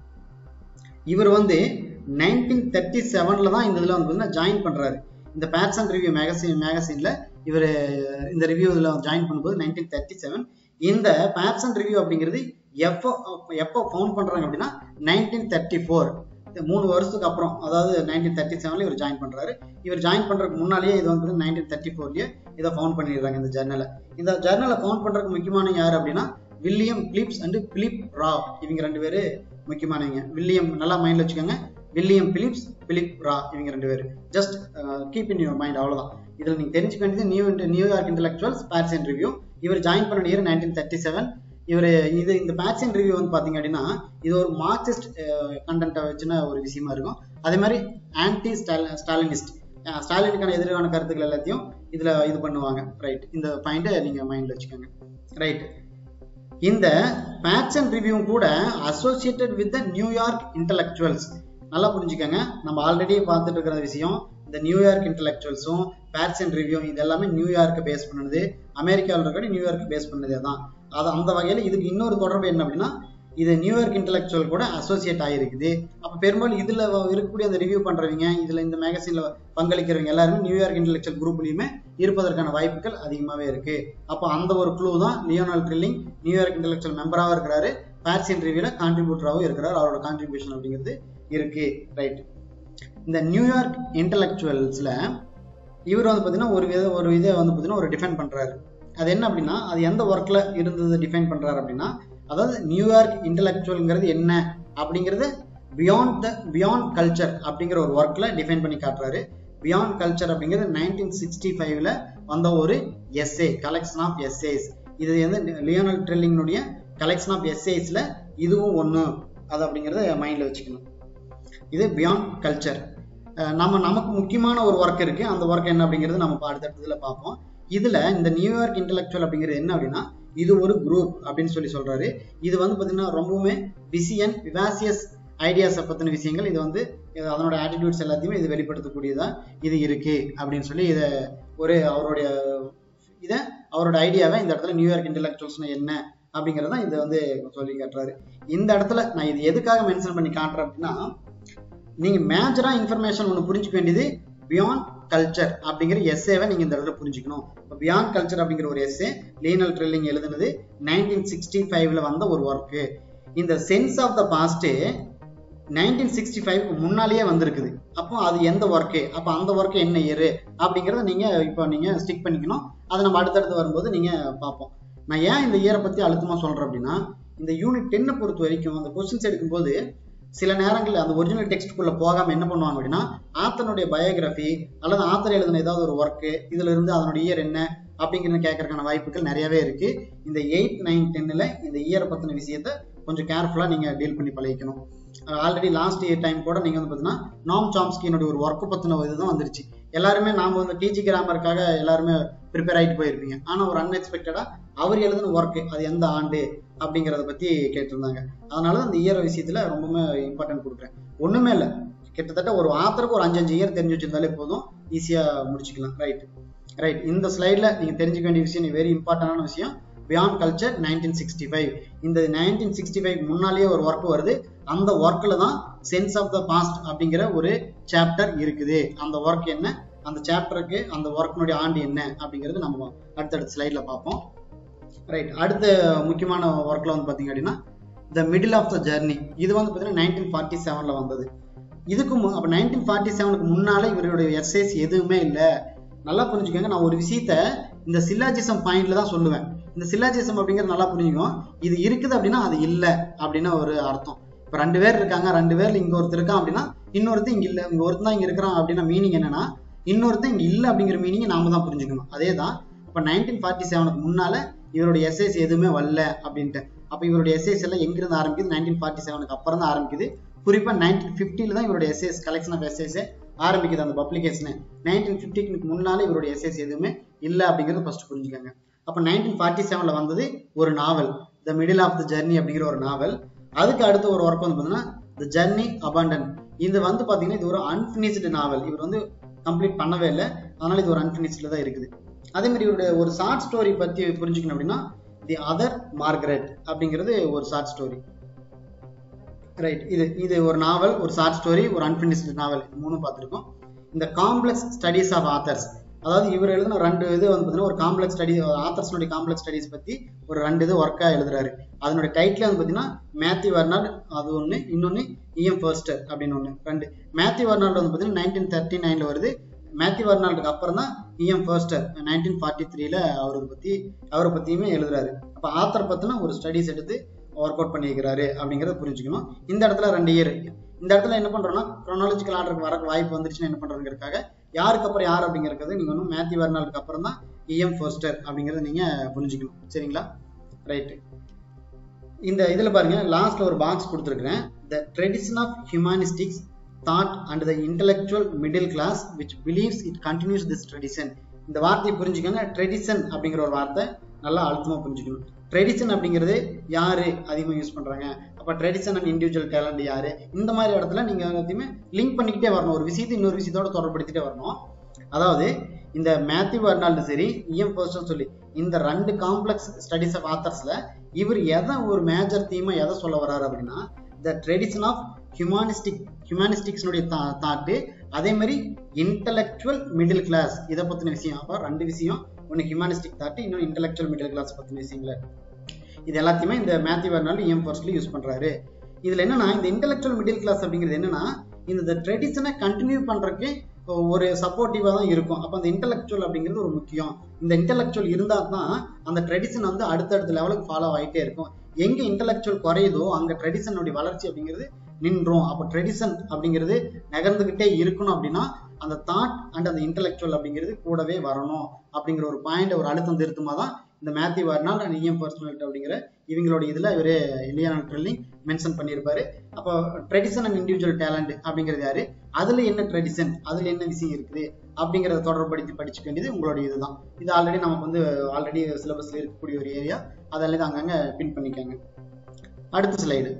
இவர் வந்து நைன்டீன் தேர்ட்டி செவனில் தான் இந்த இதில் வந்து ஜாயின் பண்ணுறாரு இந்த பேட்சன் ரிவ்யூ மேகசின் மேகசினில் இவர் இந்த ரிவ்யூ இதில் ஜாயின் பண்ணும்போது நைன்டீன் தேர்ட்டி செவன் இந்த பேட்சன் ரிவ்யூ அப்படிங்கிறது எப்போ எப்போ ஃபவுண்ட் பண்ணுறாங்க அப்படின்னா நைன்டீன் தேர்ட்டி ஃபோர் மூணு வருஷத்துக்கு அப்புறம் அதாவது நைன்டீன் தேர்ட்டி செவனில் இவர் ஜாயின் பண்ணுறாரு இவர் ஜாயின் பண்ணுறதுக்கு முன்னாலேயே இது வந்து நைன்டீன் தேர்ட்டி ஃபோர்லேயே இதை ஃபவுண்ட் பண்ணிடுறாங்க இந்த ஜர்னலை இந்த ஜர்னலை ஃபவுண்ட் பண்ணுறதுக்கு முக்கியமான யார் அப்படின்னா William Phillips and Philip Rahv இவங்க ரெண்டு பேர் முக்கியமானவங்க வில்லியம் நல்லா மைண்டில் வச்சுக்கோங்க வில்லியம் பிலிப்ஸ் பிலிப் ரா இவங்க ரெண்டு பேர் just keep in your mind அவ்வளோதான் இதில் நீங்கள் தெரிஞ்சுக்க வேண்டியது new New York intellectuals Partisan Review இவர் ஜாயின் பண்ண இயர் நைன்டீன் தேர்ட்டி செவன் இவர் இது இந்த பேட்சன் ரிவ்யூ வந்து பார்த்தீங்க அப்படின்னா இது ஒரு மார்க்சிஸ்ட் கண்டென்ட்டை வச்சுன ஒரு விஷயமா இருக்கும் அதே மாதிரி ஆன்டி ஸ்டாலின் ஸ்டாலினிஸ்ட் ஸ்டாலினுக்கான எதிரான கருத்துக்கள் எல்லாத்தையும் இதில் இது பண்ணுவாங்க ரைட் இந்த பாயிண்ட்டை நீங்கள் மைண்டில் வச்சுக்கோங்க ரைட் இந்த பேட்சன் ரிவ்யூ கூட associated with the New York intellectuals நல்லா புரிஞ்சுக்கோங்க நம்ம ஆல்ரெடி பார்த்துட்டு இருக்கிற விஷயம் இந்த நியூயார்க் இன்டலெக்சுவல்ஸும் பேட்சன் ரிவ்யூ இது எல்லாமே நியூயார்க்கை பேஸ் பண்ணுது அமெரிக்காவில் இருக்கிற நியூயார்க் பேஸ் பண்ணதே தான் அது அந்த வகையில் இதுக்கு இன்னொரு தொடர்பு என்ன அப்படின்னா இது நியூயார்க் இன்டலெக்சுவல் கூட அசோசியேட் ஆகிருக்குது அப்போ பெரும்பாலும் இதில் இருக்கக்கூடிய அந்த ரிவ்யூ பண்ணுறவங்க இதில் இந்த மேகசினில் பங்களிக்கிறவங்க எல்லாருமே நியூயார்க் இன்டலெக்சுவல் குரூப்லையுமே இருப்பதற்கான வாய்ப்புகள் அதிகமாகவே இருக்கு அப்போ அந்த ஒரு க்ளூ தான் லியோனால் ட்ரில்லிங் நியூயார்க் இன்டலெக்சுவல் மெம்பராகவும் இருக்கிறாரு பேட்சியன் ரிவ்யூவில் கான்ட்ரிபியூட்டராகவும் இருக்கிறார் அவரோட கான்ட்ரிபியூஷன் அப்படிங்கிறது இருக்கு ரைட் இந்த நியூயார்க் இன்டலெக்சுவல்ஸில் இவர் வந்து பார்த்தீங்கன்னா ஒரு வித ஒரு இதை வந்து பார்த்தீங்கன்னா ஒரு டிஃபைன் பண்ணுறாரு அது என்ன அப்படின்னா அது எந்த ஒர்க்கில் இருந்தது டிஃபைன் பண்ணுறாரு அப்படின்னா அதாவது நியூயார்க் இன்டலெக்சுவல்ங்கிறது என்ன அப்படிங்கிறது பியாண்ட் த பியாண்ட் கல்ச்சர் அப்படிங்கிற ஒரு ஒர்க்கில் டிஃபைன் பண்ணி காட்டுறாரு பியாண்ட் கல்ச்சர் அப்படிங்கிறது நைன்டீன் சிக்ஸ்டி ஃபைவ்ல வந்த ஒரு எஸ்ஏ கலெக்ஷன் ஆஃப் எஸ்ஏஸ் இது வந்து லியோனல் ட்ரில்லிங்னுடைய கலெக்ஷன் ஆஃப் எஸ்ஏஸ்ல இதுவும் ஒன்று அது அப்படிங்கிறத மைண்டில் வச்சுக்கணும் இது பியாண்ட் கல்ச்சர் நம்ம நமக்கு முக்கியமான ஒரு ஒர்க் இருக்கு அந்த ஒர்க் என்ன அப்படிங்கிறது நம்ம அடுத்தடுத்ததுல பார்ப்போம் இதுல இந்த நியூயார்க் இன்டெலெக்சுவல் அப்படிங்கிறது என்ன அப்படின்னா இது ஒரு குரூப் அப்படின்னு சொல்லி சொல்றாரு இது வந்து பாத்தீங்கன்னா ரொம்பவுமே விசியன் விவாசியஸ் ஐடியாஸை பத்தின விஷயங்கள் இது வந்து அதனோட ஆட்டிடியூட்ஸ் எல்லாத்தையுமே இது வெளிப்படுத்தக்கூடியதா இது இருக்கு அப்படின்னு சொல்லி இதை ஒரு அவருடைய இதை அவரோட ஐடியாவை இந்த இடத்துல நியூயார்க் இன்டெலெக்சுவல்ஸ்னா என்ன அப்படிங்கிறத இதை வந்து சொல்லி காட்டுறாரு இந்த இடத்துல நான் இது எதுக்காக மென்ஷன் பண்ணி காட்டுறேன் அப்படின்னா நீங்க மேஜரா இன்ஃபர்மேஷன் ஒன்று புரிஞ்சுக்க வேண்டியது பியாண்ட் கல்ச்சர் அப்படிங்கிற எஸ்ஏவை நீங்க இந்த இடத்துல புரிஞ்சுக்கணும் இப்போ பியாண்ட் கல்ச்சர் அப்படிங்கிற ஒரு எஸ்ஏ லீனல் ட்ரில்லிங் எழுதுனது நைன்டீன் சிக்ஸ்டி ஃபைவ்ல வந்த ஒரு ஒர்க்கு இந்த sense of the past nineteen sixty five முன்னாலேயே வந்திருக்குது அப்போ அது எந்த ஒர்க்கு அப்போ அந்த ஒர்க்கு என்ன இயரு அப்படிங்கிறத நீங்க இப்போ நீங்க ஸ்டிக் பண்ணிக்கணும் அதை நம்ம அடுத்தடுத்து வரும்போது நீங்க பார்ப்போம் நான் ஏன் இந்த இயரை பத்தி அழுத்தமா சொல்றேன் அப்படின்னா இந்த யூனிட் டென்னை பொறுத்த வரைக்கும் அந்த கொஸ்டின்ஸ் எடுக்கும்போது சில நேரங்களில் அந்த ஒரிஜினல் டெக்ஸ்ட்டுக்குள்ள போகாம என்ன பண்ணுவாங்க அப்படின்னா ஆத்தனுடைய பயோகிராஃபி அல்லது ஆத்தர் எழுதின ஏதாவது ஒரு ஒர்க்கு இதுல இருந்து அதனுடைய இயர் என்ன அப்படிங்கிறத கேட்கறதுக்கான வாய்ப்புகள் நிறையவே இருக்கு இந்த எயிட் நைன் டென்னில் இந்த இயரை பத்தின விஷயத்த கொஞ்சம் கேர்ஃபுல்லா நீங்க டீல் பண்ணி பழகிக்கணும் ஆல்ரெடி லாஸ்ட் இயர் டைம் கூட நீங்க வந்து பாத்தீங்கன்னா நாம் சாம்ஸ்கியினுடைய ஒரு ஒர்க்கு பத்தின இதுதான் வந்துருச்சு எல்லாருமே நாம வந்து டிஜி கிராமருக்காக எல்லாருமே ப்ரிப்பேர் ஆகிட்டு போயிருப்பீங்க ஆனா ஒரு அன்எக்ஸ்பெக்டடா அவர் எழுதின ஒர்க்கு அது எந்த ஆண்டு அப்படிங்கிறத பத்தி கேட்டிருந்தாங்க அதனால அந்த இயர் விஷயத்துல ரொம்பவுமே இம்பார்ட்டன்ட் கொடுக்குறேன் ஒண்ணுமே இல்லை கிட்டத்தட்ட ஒரு ஆத்தருக்கு ஒரு அஞ்சஞ்சு இயர் தெரிஞ்சு வச்சிருந்தாலே போதும் ஈஸியா முடிச்சுக்கலாம் ரைட் ரைட் இந்த ஸ்லைட்ல நீங்க தெரிஞ்சுக்க வேண்டிய விஷயம் வெரி இம்பார்ட்டன்டான விஷயம் beyond culture nineteen sixty five இந்த நைன்டீன் சிக்ஸ்டி ஃபைவ் முன்னாலேயே ஒரு ஒர்க் வருது அந்த ஒர்க்ல தான் சென்ஸ் ஆஃப் த பாஸ்ட் அப்படிங்கிற ஒரு சாப்டர் இருக்குது அந்த ஒர்க் என்ன அந்த சாப்டருக்கு அந்த ஒர்க்கினுடைய ஆண்டு என்ன அப்படிங்கிறது நம்ம அடுத்தடுத்த ஸ்லைட்ல பார்ப்போம் ரைட் அடுத்த முக்கியமான ஒர்க்ல வந்து பாத்தீங்க அப்படின்னா the middle of the journey இது வந்து பார்த்தீங்கன்னா நைன்டீன் ஃபார்ட்டி செவன்ல வந்தது இதுக்கு மு- அப்ப நைன்டீன் ஃபார்ட்டி செவனுக்கு முன்னால இவருடைய எஸ்ஏஸ் எதுவுமே இல்லை நல்லா புரிஞ்சுக்கோங்க நான் ஒரு விஷயத்த இந்த சில்லாஜிசம் பாயிண்ட்ல தான் சொல்லுவேன் இந்த சில்லாஜிசம் அப்படிங்கிறது நல்லா புரிஞ்சுக்கணும் இது இருக்குது அப்படின்னா அது இல்லை அப்படின்னு ஒரு அர்த்தம் இப்போ ரெண்டு பேர் இருக்காங்க ரெண்டு பேர்ல இங்க ஒருத்தர் இருக்கான் அப்படின்னா இன்னொருத்தன் இங்க இல்லை இங்க ஒருத்தன் தான் இங்க இருக்கிறான் அப்படின்னா மீனிங் என்னன்னா இன்னொருத்தன் இங்க இல்லை அப்படிங்கிற மீனிங் நாம தான் புரிஞ்சுக்கணும் அதே தான் இப்போ நைன்டீன் ஃபார்ட்டி செவனுக்கு முன்னால இவருடைய எஸ்ஐஸ் எதுவுமே வரல அப்படின்ட்டு அப்போ இவருடைய எஸ்ஐஸ் எல்லாம் எங்கிருந்து ஆரம்பிக்குது நைன்டீன் ஃபார்ட்டி செவனுக்கு அப்புறம் தான் ஆரம்பிக்குது குறிப்பா நைன்டீன் ஃபிஃப்டியில் தான் இவருடைய எஸ்ஐஸ் கலெக்ஷன் ஆஃப் எஸ்ஐஸ் ஆரம்பிக்குது அந்த பப்ளிகேஷன் நைன்டீன் ஃபிஃப்டிக்கு முன்னால இவருடைய எஸ்ஐஸ் எதுவுமே இல்லை அப்படிங்கிறது ஃபர்ஸ்ட் புரிஞ்சுக்கோங்க அப்போ நைன்டீன் ஃபார்ட்டி செவனில் வந்தது ஒரு novel the middle of the journey அப்படிங்கிற ஒரு நாவல் அதுக்கு அடுத்த ஒரு ஒர்க் வந்து பார்த்தீங்கன்னா த ஜர்னி அபாண்டன் இது வந்து பார்த்தீங்கன்னா இது ஒரு அன்பினிஷ்டு நாவல் இவர் வந்து கம்ப்ளீட் பண்ணவே இல்லை அதனால இது ஒரு அன்பினிஷ்டில் தான் இருக்குது அதே மாதிரி இவருடைய ஒரு ஷார்ட் ஸ்டோரி பற்றி புரிஞ்சுக்கணும் அப்படின்னா தி அதர் மார்கரெட் அப்படிங்கிறது ஒரு ஷார்ட் ஸ்டோரி ரைட் இது இது ஒரு நாவல் ஒரு ஷார்ட் ஸ்டோரி ஒரு அன்பினிஷ்டு நாவல் மூணும் பார்த்துருக்கோம் இந்த காம்ப்ளெக்ஸ் ஸ்டடீஸ் ஆஃப் ஆத்தர்ஸ் அதாவது இவர் எழுதின ரெண்டு இது வந்து பார்த்தீங்கன்னா ஒரு காம்ப்ளெக்ஸ் ஸ்டடி ஆத்தர்ஸ்னுடைய காம்ப்ளெக்ஸ் ஸ்டடீஸ் பற்றி ஒரு ரெண்டு இது ஒர்க்காக எழுதுறாரு அதனுடைய டைட்டில் வந்து பார்த்தீங்கன்னா மேத்யூ வர்னார்ட் அது ஒன்று இன்னொன்று இஎம் ஃபர்ஸ்டர் அப்படின்னு ஒன்று ரெண்டு மேத்யூ வர்னார்ட் வந்து பார்த்தீங்கன்னா நைன்டீன் தேர்ட்டி நைனில் வருது மேத்யூ வர்னால்டுக்கு அப்புறம் தான் இஎம் ஃபர்ஸ்டர் நைன்டீன் ஃபார்ட்டி த்ரீல அவரை பற்றி அவரை பற்றியுமே எழுதுறாரு அப்போ ஆத்தர் பற்றின ஒரு ஸ்டடீஸ் எடுத்து ஒர்க் அவுட் பண்ணியிருக்கிறாரு அப்படிங்கிறத புரிஞ்சுக்கணும் இந்த இடத்துல ரெண்டு இயர் இந்த இடத்துல என்ன பண்றோம்னா chronological ஆர்டருக்கு வர வாய்ப்பு வந்துருச்சுன்னா என்ன பண்றதுங்கிறதுக்காக யாருக்கு அப்புறம் யார் அப்படிங்கிறது நீங்க வந்து மேத்யூ வர்னாலுக்கு அப்புறம் தான் இஎம் ஃபோஸ்டர் அப்படிங்கறத நீங்க புரிஞ்சுக்கணும் சரிங்களா ரைட்டு இந்த இதுல பாருங்க லாஸ்ட்ல ஒரு பாக்ஸ் கொடுத்துருக்கிறேன் the tradition of humanistics thought and the intellectual middle class which believes it continues this tradition இந்த வார்த்தையை புரிஞ்சுக்கோங்க ட்ரெடிஷன் அப்படிங்கிற ஒரு வார்த்தை நல்லா அழுத்தமா புரிஞ்சுக்கணும் ட்ரெடிஷன் அப்படிங்கிறது யாரு அதிகமாக யூஸ் பண்றாங்க அப்ப ட்ரெடிஷன் அண்ட் இண்டிவிஜுவல் டேலண்ட் யாரு இந்த மாதிரி இடத்துல நீங்க எல்லாத்தையுமே லிங்க் பண்ணிக்கிட்டே வரணும் ஒரு விஷயத்தை இன்னொரு விஷயத்தோட தொடர்படுத்திட்டே வரணும் அதாவது இந்த மேத்யூ வர்னால்டு சரி இஎம் ஃபர்ஸ்ட் சொல்லி இந்த ரெண்டு காம்ப்ளெக்ஸ் ஸ்டடிஸ் ஆஃப் ஆத்தர்ஸ்ல இவர் எதை ஒரு மேஜர் தீமா எதை சொல்ல வர்றாரு அப்படின்னா த ட்ரெடிஷன் ஆஃப் ஹியூமானிஸ்டிக் ஹியூமானிஸ்டிக்ஸ்னுடைய தாட்டு அதே மாதிரி இன்டலெக்சுவல் மிடில் கிளாஸ் இதை பத்தின விஷயம் அப்போ ரெண்டு விஷயம் ஒன்று ஹியூமானிஸ்டிக் தாட்டு இன்னொன்று இன்டலெக்சுவல் மிடில் கிளாஸ் பத்தின விஷயங்கள இது எல்லாத்தையுமே இந்த மேத்யூ வர்னால் இஎம் ஃபர்ஸ்ட்ல யூஸ் பண்றாரு இதுல என்னன்னா இந்த இன்டெலெக்சுவல் மிடில் கிளாஸ் அப்படிங்கிறது என்னன்னா இந்த ட்ரெடிஷனை கண்டினியூ பண்றதுக்கு ஒரு சப்போர்ட்டிவா தான் இருக்கும் அப்ப அந்த இன்டெலெக்சுவல் அப்படிங்கிறது ஒரு முக்கியம் இந்த இன்டெலெக்சுவல் இருந்தா தான் அந்த ட்ரெடிஷன் வந்து அடுத்தடுத்த லெவலுக்கு ஃபாலோ ஆகிட்டே இருக்கும் எங்க இன்டெலெக்சுவல் குறையுதோ அங்க ட்ரெடிஷனுடைய வளர்ச்சி அப்படிங்கிறது நின்றோம் அப்போ ட்ரெடிஷன் அப்படிங்கிறது நகர்ந்துகிட்டே இருக்கணும் அப்படின்னா அந்த தாட் அண்ட் அந்த இன்டெலெக்சுவல் அப்படிங்கிறது கூடவே வரணும் அப்படிங்கிற ஒரு பாயிண்ட் ஒரு அழுத்தம் திருத்தமா தான் இந்த Matthew Arnold and E M personality அப்படிங்கிற இவங்களோட இதுல இவரு இலியானா ட்ரெல்லிங் மென்ஷன் பண்ணியிருப்பாரு அப்போ ட்ரெடிஷன் அண்ட் இண்டிவிஜுவல் டேலண்ட் அப்படிங்கிறது யாரு அதுல என்ன ட்ரெடிஷன் அதுல என்ன விஷயம் இருக்குது அப்படிங்கறத தொடர்படுத்தி படிச்சுக்க வேண்டியது உங்களுடைய இதுதான் இது ஆல்ரெடி நமக்கு வந்து ஆல்ரெடி சிலபஸ்ல இருக்கக்கூடிய ஒரு ஏரியா அதெல்லாம் அங்கங்க பின் பண்ணிக்கோங்க அடுத்த ஸ்லைடு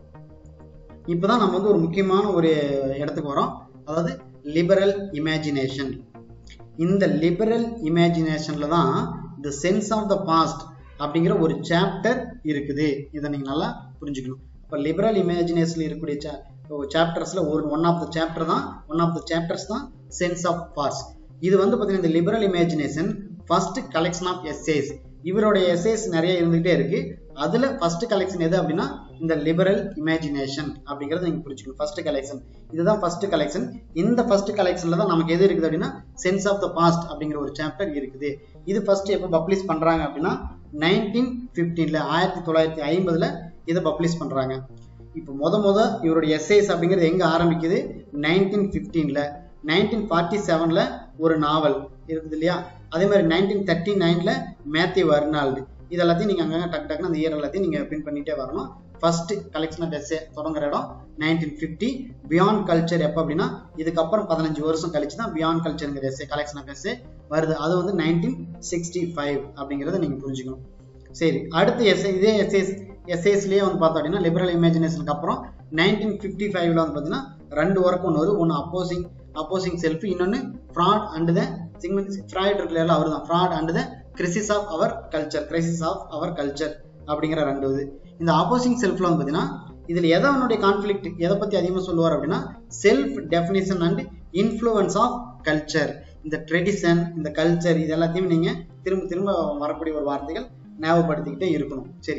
இப்பதான் நம்ம வந்து ஒரு முக்கியமான ஒரு இடத்துக்கு வரோம் அதாவது லிபரல் இமேஜினேஷன் இந்த லிபரல் இமேஜினேஷன்ல தான் the sense of the past அப்படிங்கிற ஒரு சாப்டர் இருக்குது இதை நீங்க நல்லா புரிஞ்சுக்கணும் இப்போ லிபரல் இமேஜினேஷன்ல இருக்கக்கூடிய சாப்டர்ஸ்ல ஒரு ஒன் ஆஃப் த சாப்டர் தான் ஒன் ஆஃப் த சாப்டர்ஸ் தான் சென்ஸ் ஆஃப் பாஸ்ட் இது வந்து பார்த்தீங்கன்னா இந்த liberal imagination first collection of essays இவருடைய எஸ்ஏஸ் நிறைய இருந்துகிட்டே இருக்கு அதுல ஃபர்ஸ்ட் கலெக்ஷன் எது அப்படின்னா இந்த லிபரல் இமேஜினேஷன் அப்படிங்கறத நீங்க புரிஞ்சுக்கணும் ஃபர்ஸ்ட் கலெக்ஷன் இதுதான் ஃபர்ஸ்ட் கலெக்ஷன் இந்த ஃபர்ஸ்ட் கலெக்ஷன்ல தான் நமக்கு எது இருக்குது அப்படின்னா சென்ஸ் ஆஃப் த பாஸ்ட் அப்படிங்கிற ஒரு சாப்டர் இருக்குது இது ஃபர்ஸ்ட் எப்போ பப்ளிஷ் பண்றாங்க அப்படின்னா நைன்டீன் பிப்டீன்ல ஆயிரத்தி தொள்ளாயிரத்தி ஐம்பதுல இதை பப்ளிஷ் பண்றாங்க இப்போ முத முத இவருடைய எஸ்ஐஸ் அப்படிங்கிறது எங்க ஆரம்பிக்குது நைன்டீன் பிப்டீன்ல நைன்டீன் ஃபார்ட்டி செவன்ல ஒரு நாவல் இருக்குது இல்லையா அதே மாதிரி நைன்டீன் தேர்ட்டி நைன்ல மேத்யூ வர்னால்டு இது எல்லாத்தையும் நீங்க அங்கங்க டக்கு டக்குன்னு அந்த இயர் எல்லாத்தையும் நீங்க பிரிண்ட் பண்ணிட்டே வரணும் ஃபர்ஸ்ட் கலெக்ஷன் ஆஃப் எஸ்ஏ தொடங்குற இடம் நைன்டீன் ஃபிஃப்டி பியாண்ட் கல்ச்சர் எப்போ அப்படின்னா இதுக்கப்புறம் பதினஞ்சு வருஷம் கழிச்சு தான் பியாண்ட் கல்ச்சருங்கிற எஸ்ஏ கலெக்ஷன் ஆஃப் எஸ்ஏ வருது அது வந்து நைன்டீன் சிக்ஸ்டி ஃபைவ் அப்படிங்கிறத நீங்க புரிஞ்சுக்கணும் சரி அடுத்து எஸ்ஏ இதே எஸ்ஏஸ் எஸ்ஏஸ்லயே வந்து பார்த்தோம் அப்படின்னா லிபரல் இமேஜினேஷனுக்கு அப்புறம் நைன்டீன் ஃபிஃப்டி ஃபைவ்ல வந்து பார்த்தீங்கன்னா ரெண்டு ஒர்க் ஒன்று வருது ஒன்று அப்போசிங் அப்போசிங் செல்ஃப் இன்னொன்று ஃப்ராட் அண்ட் த ஃப்ராய்ட் இருக்குல்ல அவர் தான் Freud and the crisis of our culture crisis of our culture அப்படிங்கிற ரெண்டு இது இந்த ஆப்போசிங் செல்ஃப்ல வந்து பார்த்தீங்கன்னா இதுல எதை அவனுடைய கான்ஃபிளிக்ட் எதை பத்தி அதிகமாக சொல்லுவார் அப்படின்னா self definition and influence of culture இந்த ட்ரெடிஷன் இந்த கல்ச்சர் இது எல்லாத்தையும் நீங்க திரும்ப திரும்ப வரக்கூடிய ஒரு வார்த்தைகள் ஞாபகப்படுத்திக்கிட்டே இருக்கணும் சரி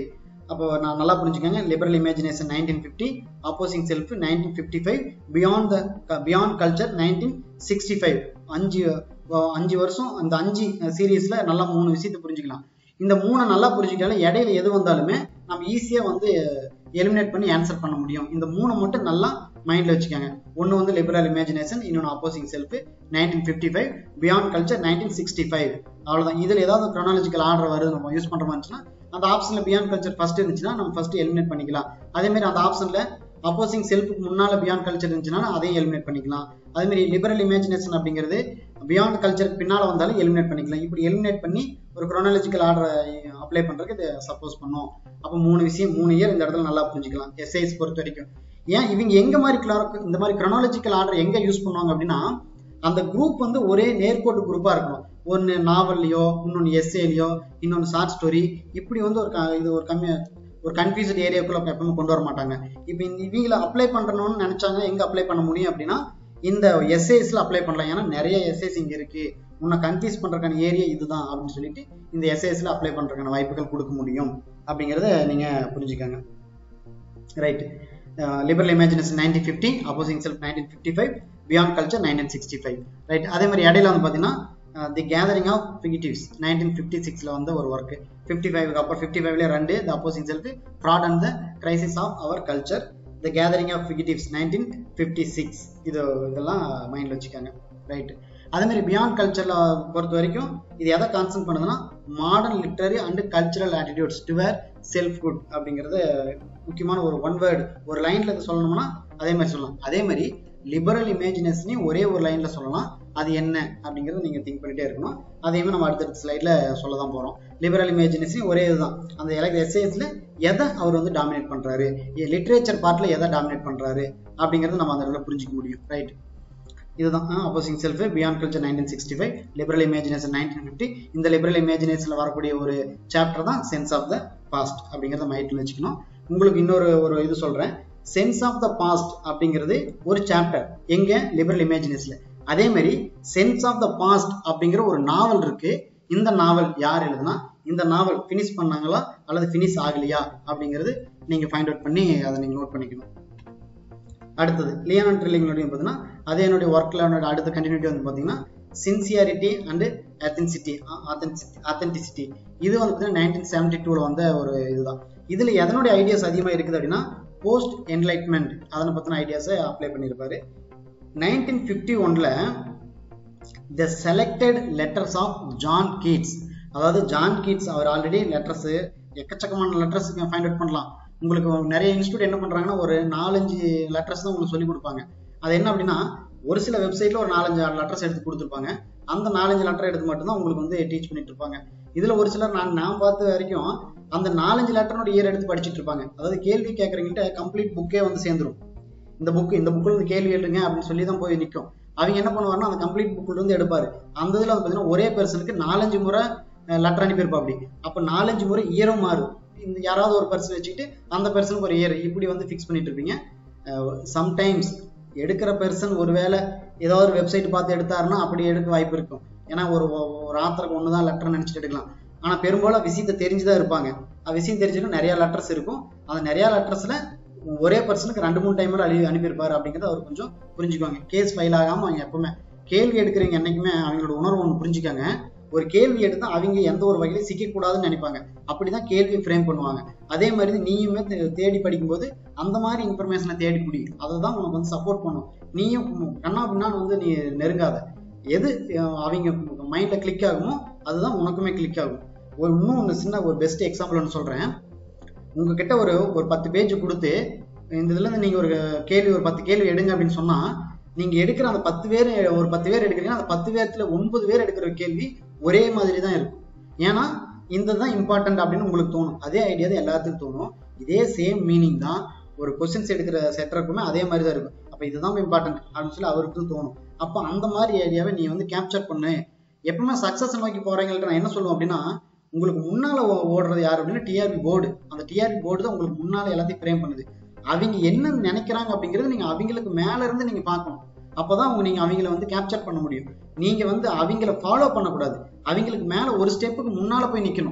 அப்போ நான் நல்லா புரிஞ்சுக்கோங்க liberal imagination nineteen fifty opposing self nineteen fifty five beyond the beyond culture nineteen sixty five அஞ்சு அஹ், அஞ்சு வருஷம் அந்த அஞ்சு சீரீஸ்ல நல்லா மூணு விஷயத்தை புரிஞ்சுக்கலாம் இந்த மூணை நல்லா புரிஞ்சுக்கிட்டாலும் இடையில எது வந்தாலுமே நம்ம ஈஸியா வந்து எலிமினேட் பண்ணி ஆன்சர் பண்ண முடியும் இந்த மூணை மட்டும் நல்லா மைண்ட்ல வச்சுக்கோங்க ஒன்னு வந்து லிபரல் இமேஜினேஷன் இன்னொன்று opposing self nineteen fifty five beyond culture nineteen sixty five அவ்வளவுதான் இதுல ஏதாவது க்ரோனாலஜிக்கல் ஆர்டர் வருது நம்ம யூஸ் பண்ற மாதிரி இருந்துச்சுன்னா அந்த ஆப்ஷன்ல பியாண்ட் கல்ச்சர் ஃபர்ஸ்ட் இருந்துச்சுன்னா நம்ம ஃபர்ஸ்ட் எலிமினேட் பண்ணிக்கலாம் அதே மாதிரி அந்த ஆப்ஷன்ல அப்போசிங் செல்ஃபுக்கு முன்னால பியாண்ட் கல்ச்சர் இருந்துச்சுன்னா அதையும் எலிமினேட் பண்ணிக்கலாம் அதே மாதிரி லிபரல் இமேஜினேஷன் அப்படிங்கிறது பியாண்ட் கல்ச்சருக்கு பின்னால வந்தாலும் எலிமினேட் பண்ணிக்கலாம் இப்படி எலிமினேட் பண்ணி ஒரு குரோனாலஜிக்கல் ஆர்டரை அப்ளை பண்றதுக்கு இது சப்போஸ் பண்ணும் அப்போ மூணு விஷயம் மூணு இயர் இந்த இடத்துல நல்லா புரிஞ்சுக்கலாம் எஸ்ஐஸ் பொறுத்த வரைக்கும் ஏன் இவங்க எங்க மாதிரி cleric- இந்த மாதிரி குரோனாலஜிக்கல் ஆர்டர் எங்க யூஸ் பண்ணுவாங்க அப்படின்னா அந்த குரூப் வந்து ஒரே நேர்கோட்டு குரூப்பா இருக்கணும் ஒன்னு நாவல்லையோ இன்னொன்னு எஸ்ஏலையோ இன்னொன்னு ஷார்ட் ஸ்டோரி இப்படி வந்து ஒரு க- இது ஒரு கம்மி ஒரு கன்ஃபியூஸ்ட் ஏரியாக்குள்ள எப்பவுமே கொண்டு வர மாட்டாங்க இப்போ இந்த இவங்களை அப்ளை பண்ணணும்னு நினைச்சாங்க எங்க அப்ளை பண்ண முடியும் அப்படின்னா இந்த எஸ்ஏஸ்ல அப்ளை பண்ணலாம் ஏன்னா நிறைய எஸ்ஏஸ் இங்க இருக்கு உன்னை கன்ஃபியூஸ் பண்றதுக்கான ஏரியா இதுதான் அப்படின்னு சொல்லிட்டு இந்த எஸ்ஏஸ்ல அப்ளை பண்றதுக்கான வாய்ப்புகள் கொடுக்க முடியும் அப்படிங்கறத நீங்க புரிஞ்சுக்கங்க right liberal imagination nineteen fifty opposing self nineteen fifty five beyond culture nineteen sixty five right அதே மாதிரி இடையில வந்து பார்த்தீங்கன்னா the gathering of fugitives nineteen fifty சிக்ஸில் வந்து ஒரு ஒர்க் ஃபிஃப்டி ஃபைவ்க்கு அப்புறம் ஃபிஃப்டி ஃபைவ்ல ரெண்டு the opposing self Freud and the crisis of our culture the gathering of fugitives nineteen fifty six இது இதெல்லாம் மைண்டில் வச்சுக்கோங்க ரைட் அதே மாதிரி பியாண்ட் கல்ச்சரில் பொறுத்த வரைக்கும் இது எதை கான்சென்ட் பண்ணுதுன்னா modern literary and cultural attitudes toward self good அப்படிங்கிறது முக்கியமான ஒரு ஒன் வேர்டு ஒரு லைன்ல இதை சொல்லணும்னா அதே மாதிரி சொல்லலாம் அதே மாதிரி லிபரல் இமேஜினேஷனையும் ஒரே ஒரு லைன்ல சொல்லலாம் அது என்ன அப்படிங்கறத நீங்க திங்க் பண்ணிட்டே இருக்கணும் அதையுமே நம்ம அடுத்தடுத்த ஸ்லைட்ல சொல்ல தான் போறோம் லிபரல் இமேஜினேஷன் ஒரே இதுதான் அந்த எலக்ட் எஸ்ஏஸ்ல எதை அவர் வந்து டாமினேட் பண்றாரு லிட்ரேச்சர் பார்ட்ல எதை டாமினேட் பண்றாரு அப்படிங்கறத நம்ம அந்த இடத்துல புரிஞ்சுக்க முடியும் ரைட் இதுதான் opposing self beyond culture nineteen sixty five liberal imagination nineteen fifty இந்த லிபரல் இமேஜினேஷன்ல வரக்கூடிய ஒரு சாப்டர் தான் சென்ஸ் ஆஃப் த பாஸ்ட் அப்படிங்கிறத மைண்டில் வச்சுக்கணும் உங்களுக்கு இன்னொரு ஒரு இது சொல்றேன் சென்ஸ் ஆஃப் த பாஸ்ட் அப்படிங்கிறது ஒரு சாப்டர் எங்க லிபரல் இமேஜினேஷன்ல அதே மாதிரி சென்ஸ் ஆஃப் த பாஸ்ட் அப்படிங்கிற ஒரு நாவல் இருக்கு இந்த நாவல் யார் எழுதுனா இந்த நாவல் ஃபினிஷ் பண்ணாங்களா அல்லது ஃபினிஷ் ஆகலையா அப்படிங்கிறது நீங்க ஃபைண்ட் அவுட் பண்ணி அதை நீங்க நோட் பண்ணிக்கணும் அடுத்தது லியானன் ட்ரில்லிங்களுடைய பார்த்தீங்கன்னா அதே என்னுடைய ஒர்க்ல என்னோட அடுத்த கண்டினியூட்டி வந்து பார்த்தீங்கன்னா சின்சியாரிட்டி அண்ட் அத்தென்சிட்டி அத்தென்டிசிட்டி இது வந்து பார்த்தீங்கன்னா நைன்டீன் செவன்டி டூவில் வந்த ஒரு இதுதான் இதுல எதனுடைய ஐடியாஸ் அதிகமாக இருக்குது அப்படின்னா போஸ்ட் என்லைட்மெண்ட் அதனை பற்றின ஐடியாஸை அப்ளை பண்ணியிருப்பாரு நைன்டீன் ஃபிஃப்டி ஒன்ல the selected letters of John Keats அதாவது ஜான் கீட்ஸ் அவர் ஆல்ரெடி லெட்டர்ஸ் எக்கச்சக்கமான லெட்டர்ஸ் ஃபைண்ட் அவுட் பண்ணலாம் உங்களுக்கு நிறைய இன்ஸ்டியூட் என்ன பண்றாங்கன்னா ஒரு நாலஞ்சு லெட்டர்ஸ் தான் உங்களுக்கு சொல்லி கொடுப்பாங்க அது என்ன அப்படின்னா ஒரு சில வெப்சைட்ல ஒரு நாலஞ்சு லெட்டர்ஸ் எடுத்து கொடுத்துருப்பாங்க அந்த நாலஞ்சு லெட்டர் எடுத்து மட்டும்தான் உங்களுக்கு வந்து டீச் பண்ணிட்டு இருப்பாங்க இதுல ஒரு சிலர் நான் நான் பார்த்த வரைக்கும் அந்த நாலஞ்சு லெட்டரோட இயர் எடுத்து படிச்சுட்டு இருப்பாங்க அதாவது கேள்வி கேட்கறவங்கிட்ட கம்ப்ளீட் புக்கே வந்து சேர்ந்துரும் இந்த புக் இந்த புக்ல இருந்து கேள்வி எழுதுங்க அப்படின்னு சொல்லி தான் போய் நிற்கும் அவங்க என்ன பண்ணுவாருன்னா அந்த கம்ப்ளீட் புக்ல இருந்து எடுப்பாரு அந்த இதுல வந்து பார்த்தீங்கன்னா ஒரே பர்சனுக்கு நாலஞ்சு முறை லெட்டர் அனுப்பியிருப்பா அப்படி அப்ப நாலஞ்சு முறை இயரும் மாறும் இந்த யாராவது ஒரு பர்சன் வச்சுக்கிட்டு அந்த பர்சனுக்கு ஒரு இயர் இப்படி வந்து ஃபிக்ஸ் பண்ணிட்டு இருப்பீங்க சம்டைம்ஸ் எடுக்கிற பர்சன் ஒருவேளை ஏதோ ஒரு வெப்சைட் பார்த்து எடுத்தாருன்னா அப்படி எடுக்க வாய்ப்பு இருக்கும் ஏன்னா ஒரு ஒரு ஆத்திரக்கு ஒன்று தான் லெட்டர் நினச்சிட்டு எடுக்கலாம் ஆனால் பெரும்பாலும் விஷயத்தை தெரிஞ்சுதான் இருப்பாங்க அது விஷயம் தெரிஞ்சுட்டு நிறைய லெட்டர்ஸ் இருக்கும் அந்த நிறைய லெட்டர்ஸ்ல ஒரே பர்சனுக்கு ரெண்டு மூணு டைம் அழி அனுப்பியிருப்பாரு அப்படிங்கிறத அவர் கொஞ்சம் புரிஞ்சுக்குவாங்க கேஸ் ஃபைல் ஆகாம அவங்க எப்பவுமே கேள்வி எடுக்கிறவங்க என்னைக்குமே அவங்களோட உணர்வு ஒன்று புரிஞ்சுக்காங்க ஒரு கேள்வி எடுத்தா அவங்க எந்த ஒரு வகையிலும் சிக்கக்கூடாதுன்னு நினைப்பாங்க அப்படிதான் கேள்வி ஃப்ரேம் பண்ணுவாங்க அதே மாதிரி நீயுமே தே- தேடி படிக்கும்போது அந்த மாதிரி இன்ஃபர்மேஷனை தேடி பிடி அதை தான் உனக்கு வந்து சப்போர்ட் பண்ணும் நீயும் கண்ணா பின்னான்னு வந்து நீ நெருங்காத எது அஹ், அவங்க மைண்ட்ல கிளிக் ஆகுமோ அதுதான் உனக்குமே கிளிக் ஆகும் ஒரு இன்னும் ஒன்று சின்ன ஒரு பெஸ்ட் எக்ஸாம்பிள் ஒன்று சொல்றேன் உங்ககிட்ட ஒரு ஒரு பத்து பேஜ் கொடுத்து இந்த இதுல இருந்து நீங்க ஒரு கேள்வி ஒரு பத்து கேள்வி எடுங்க அப்படின்னு சொன்னா நீங்க எடுக்கிற அந்த பத்து பேர் ஒரு பத்து பேர் எடுக்கிறீங்கன்னா அந்த பத்து பேர்த்துல ஒன்பது பேர் எடுக்கிற கேள்வி ஒரே மாதிரி தான் இருக்கும் ஏன்னா இந்த தான் இம்பார்ட்டன்ட் அப்படின்னு உங்களுக்கு தோணும் அதே ஐடியா தான் எல்லாத்துக்கும் தோணும் இதே சேம் மீனிங் தான் ஒரு கொஸ்டின்ஸ் எடுக்கிற செட்டருக்குமே அதே மாதிரி தான் இருக்கும் அப்ப இதுதான் இம்பார்ட்டன்ட் அப்படின்னு சொல்லி அவருக்கும் தோணும் அப்ப அந்த மாதிரி ஐடியாவை நீ வந்து கேப்சர் பண்ணு எப்பவுமே சக்சஸ் நோக்கி போறீங்கள்ட்ட நான் என்ன சொல்லுவேன் அப்படின்னா உங்களுக்கு முன்னால ஓ- ஓடுறது யாரு அப்படின்னா டிஆர்பி போர்டு அந்த டிஆர்பி போர்டு தான் உங்களுக்கு முன்னால எல்லாத்தையும் ஃப்ரேம் பண்ணுது அவங்க என்ன நினைக்கிறாங்க அப்படிங்கறது நீங்க அவங்களுக்கு மேல இருந்து நீங்க பார்க்கணும் அப்பதான் அவங்க நீங்க அவங்கள வந்து கேப்சர் பண்ண முடியும் நீங்க வந்து அவங்கள ஃபாலோ பண்ணக்கூடாது அவங்களுக்கு மேல ஒரு ஸ்டெப்புக்கு முன்னால போய் நிக்கணும்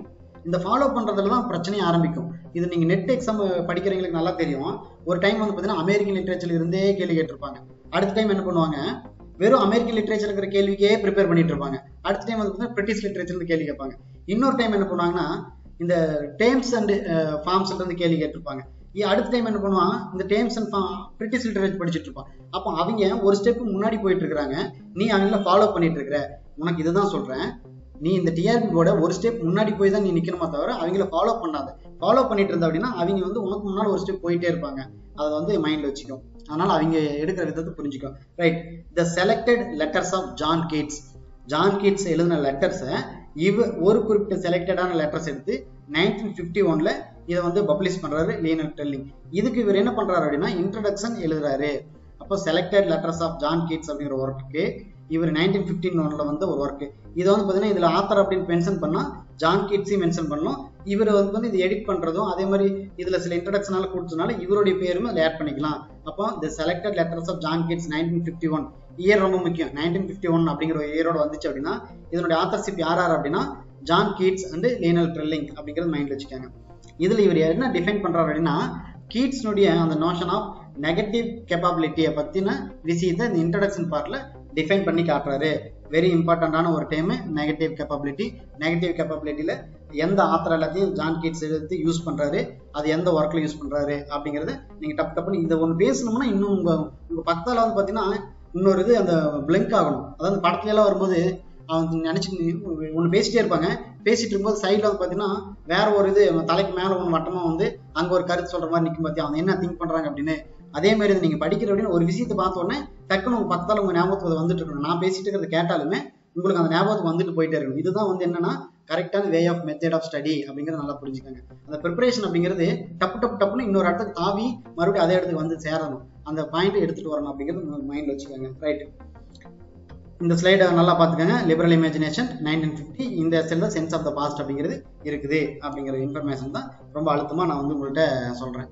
இந்த ஃபாலோ பண்றதுல தான் பிரச்சனையே ஆரம்பிக்கும் இது நீங்க நெட் எக்ஸாம் படிக்கிறவங்களுக்கு நல்லா தெரியும் ஒரு டைம் வந்து பாத்தீங்கன்னா அமெரிக்கன் லிட்ரேச்சர்ல இருந்தே கேள்வி கேட்டிருப்பாங்க அடுத்த டைம் என்ன பண்ணுவாங்க வெறும் அமெரிக்கன் லிட்ரேச்சர் இருக்கிற கேள்விக்கே ப்ரிப்பேர் பண்ணிட்டு இருப்பாங்க அடுத்த டைம் வந்து பாத்தீங்கன்னா பிரிட்டிஷ் லிட்ரேச்சர் இருந்து கேள்வி கேட்பாங்க இன்னொரு டைம் என்ன பண்ணுவாங்கன்னா இந்த டேம்ஸ் அண்ட் ஃபார்ம்ஸ்ல இருந்து கேள்வி கேட்டிருப்பாங்க இ- அடுத்த டைம் என்ன பண்ணுவான் இந்த டேம்ஸ் அண்ட் பிரிட்டிஷ் லிட்டரேச்சர் படிச்சுட்டு இருப்பான் அப்போ அவங்க ஒரு ஸ்டெப் முன்னாடி போயிட்டு இருக்காங்க நீ அவங்கள ஃபாலோ பண்ணிட்டு இருக்கிற உனக்கு இதுதான் சொல்றேன் நீ இந்த டிஆர்பி போர்டை ஒரு ஸ்டெப் முன்னாடி போய் தான் நீ நிக்கணுமா தவிர அவங்கள ஃபாலோ பண்ணாத ஃபாலோ பண்ணிட்டு இருந்த அப்படின்னா அவங்க வந்து உனக்கு முன்னாடி ஒரு ஸ்டெப் போயிட்டே இருப்பாங்க அதை வந்து மைண்ட்ல வச்சுக்கோ அதனால அவங்க எடுக்கிற விதத்தை புரிஞ்சுக்கோ right the selected letters of John Keats John Keats எழுதின லெட்டர்ஸை இவ ஒரு குறிப்பிட்ட செலக்டடான லெட்டர்ஸ் எடுத்து நைன்டீன் ஃபிஃப்டி ஒன்ல இதை வந்து பப்ளிஷ் பண்றாரு லியனல் டெல்லிங் இதுக்கு இவர் என்ன பண்றாரு அப்படின்னா இன்ட்ரடக்ஷன் எழுதுறாரு அப்போ selected letters of John Keats அப்படிங்கிற ஒர்க்கு இவர் நைன்டீன் ஃபிஃப்டின் ஒன்ல வந்த ஒரு ஒர்க் இது வந்து பார்த்தீங்கன்னா இதுல ஆத்தர் அப்படின்னு மென்ஷன் பண்ணா ஜான் கீட்ஸையும் மென்ஷன் பண்ணணும் இவர் வந்து வந்து இது எடிட் பண்றதும் அதே மாதிரி இதுல சில இன்ட்ரடக்ஷனால கொடுத்ததுனால இவருடைய பேருமே அதில் ஆட் பண்ணிக்கலாம் அப்போ the selected letters of John Keats nineteen fifty one year ரொம்ப முக்கியம் நைன்டீன் ஃபிஃப்டி ஒன் அப்படிங்கிற ஒரு இயரோட வந்துச்சு அப்படின்னா இதனுடைய ஆத்தர்ஷிப் யார் யார் அப்படின்னா John Keats and Lionel Trilling அப்படிங்கிறது மைண்ட்ல வச்சுக்காங்க இதுல இவர் என்ன டிஃபைன் பண்றாரு அப்படின்னா கீட்ஸ்னுடைய அந்த நோஷன் ஆஃப் நெகட்டிவ் கேப்பபிலிட்டியை பத்தின விஷயத்தை இந்த இன்ட்ரடக்ஷன் பார்ட்ல டிஃபைன் பண்ணி காட்டுறாரு வெரி இம்பார்ட்டண்டான ஒரு டைம் நெகட்டிவ் கேப்பபிலிட்டி நெகட்டிவ் கேப்பபிலிட்டியில எந்த ஆத்தர் எல்லாத்தையும் ஜான் கீட்ஸ் எடுத்து யூஸ் பண்றாரு அது எந்த ஒர்க்ல யூஸ் பண்றாரு அப்படிங்கறத நீங்க டப் டப்புன்னு இதை ஒன்று பேசணும்னா இன்னும் உங்க உங்க பக்கத்துல வந்து பாத்தீங்கன்னா இன்னொரு இது அந்த பிளிங்க் ஆகணும் அதாவது படத்துல எல்லாம் வரும்போது அவங்க நினைச்சு ஒன்று பேசிட்டே இருப்பாங்க பேசிட்டு இருக்கும்போது சைடில் வந்து பார்த்தீங்கன்னா வேற ஒரு இது அவங்க தலைக்கு மேலே ஒன்று வட்டமா வந்து அங்கே ஒரு கருத்து சொல்ற மாதிரி நிற்கும் பார்த்தியா அவங்க என்ன திங்க் பண்றாங்க அப்படின்னு அதே மாதிரி இது நீங்க படிக்கிற அப்படின்னு ஒரு விஷயத்தை பார்த்த உடனே டக்குன்னு உங்க பக்கத்தால உங்க ஞாபகத்துக்கு அது வந்துட்டு இருக்கணும் நான் பேசிட்டு இருக்கிறத கேட்டாலுமே உங்களுக்கு அந்த ஞாபகத்துக்கு வந்துட்டு போயிட்டே இருக்கணும் இதுதான் வந்து என்னன்னா கரெக்டான way of method of study அப்படிங்கறத நல்லா புரிஞ்சுக்கோங்க அந்த ப்ரிப்பரேஷன் அப்படிங்கிறது டப்பு டப்பு டப்புன்னு இன்னொரு இடத்துக்கு தாவி மறுபடியும் அதே இடத்துக்கு வந்து சேரணும் அந்த பாயிண்ட் எடுத்துட்டு வரணும் அப்படிங்கிறது மைண்ட்ல வச்சுக்கோங்க ரைட் இந்த ஸ்லைடை நல்லா பார்த்துக்கோங்க லிபரல் இமேஜினேஷன் நைன்டீன் ஃபிஃப்டி இந்த செல்ல சென்ஸ் ஆஃப் த பாஸ்ட் அப்படிங்கிறது இருக்குது அப்படிங்கிற இன்ஃபர்மேஷன் தான் ரொம்ப அழுத்தமாக நான் வந்து உங்கள்கிட்ட சொல்கிறேன்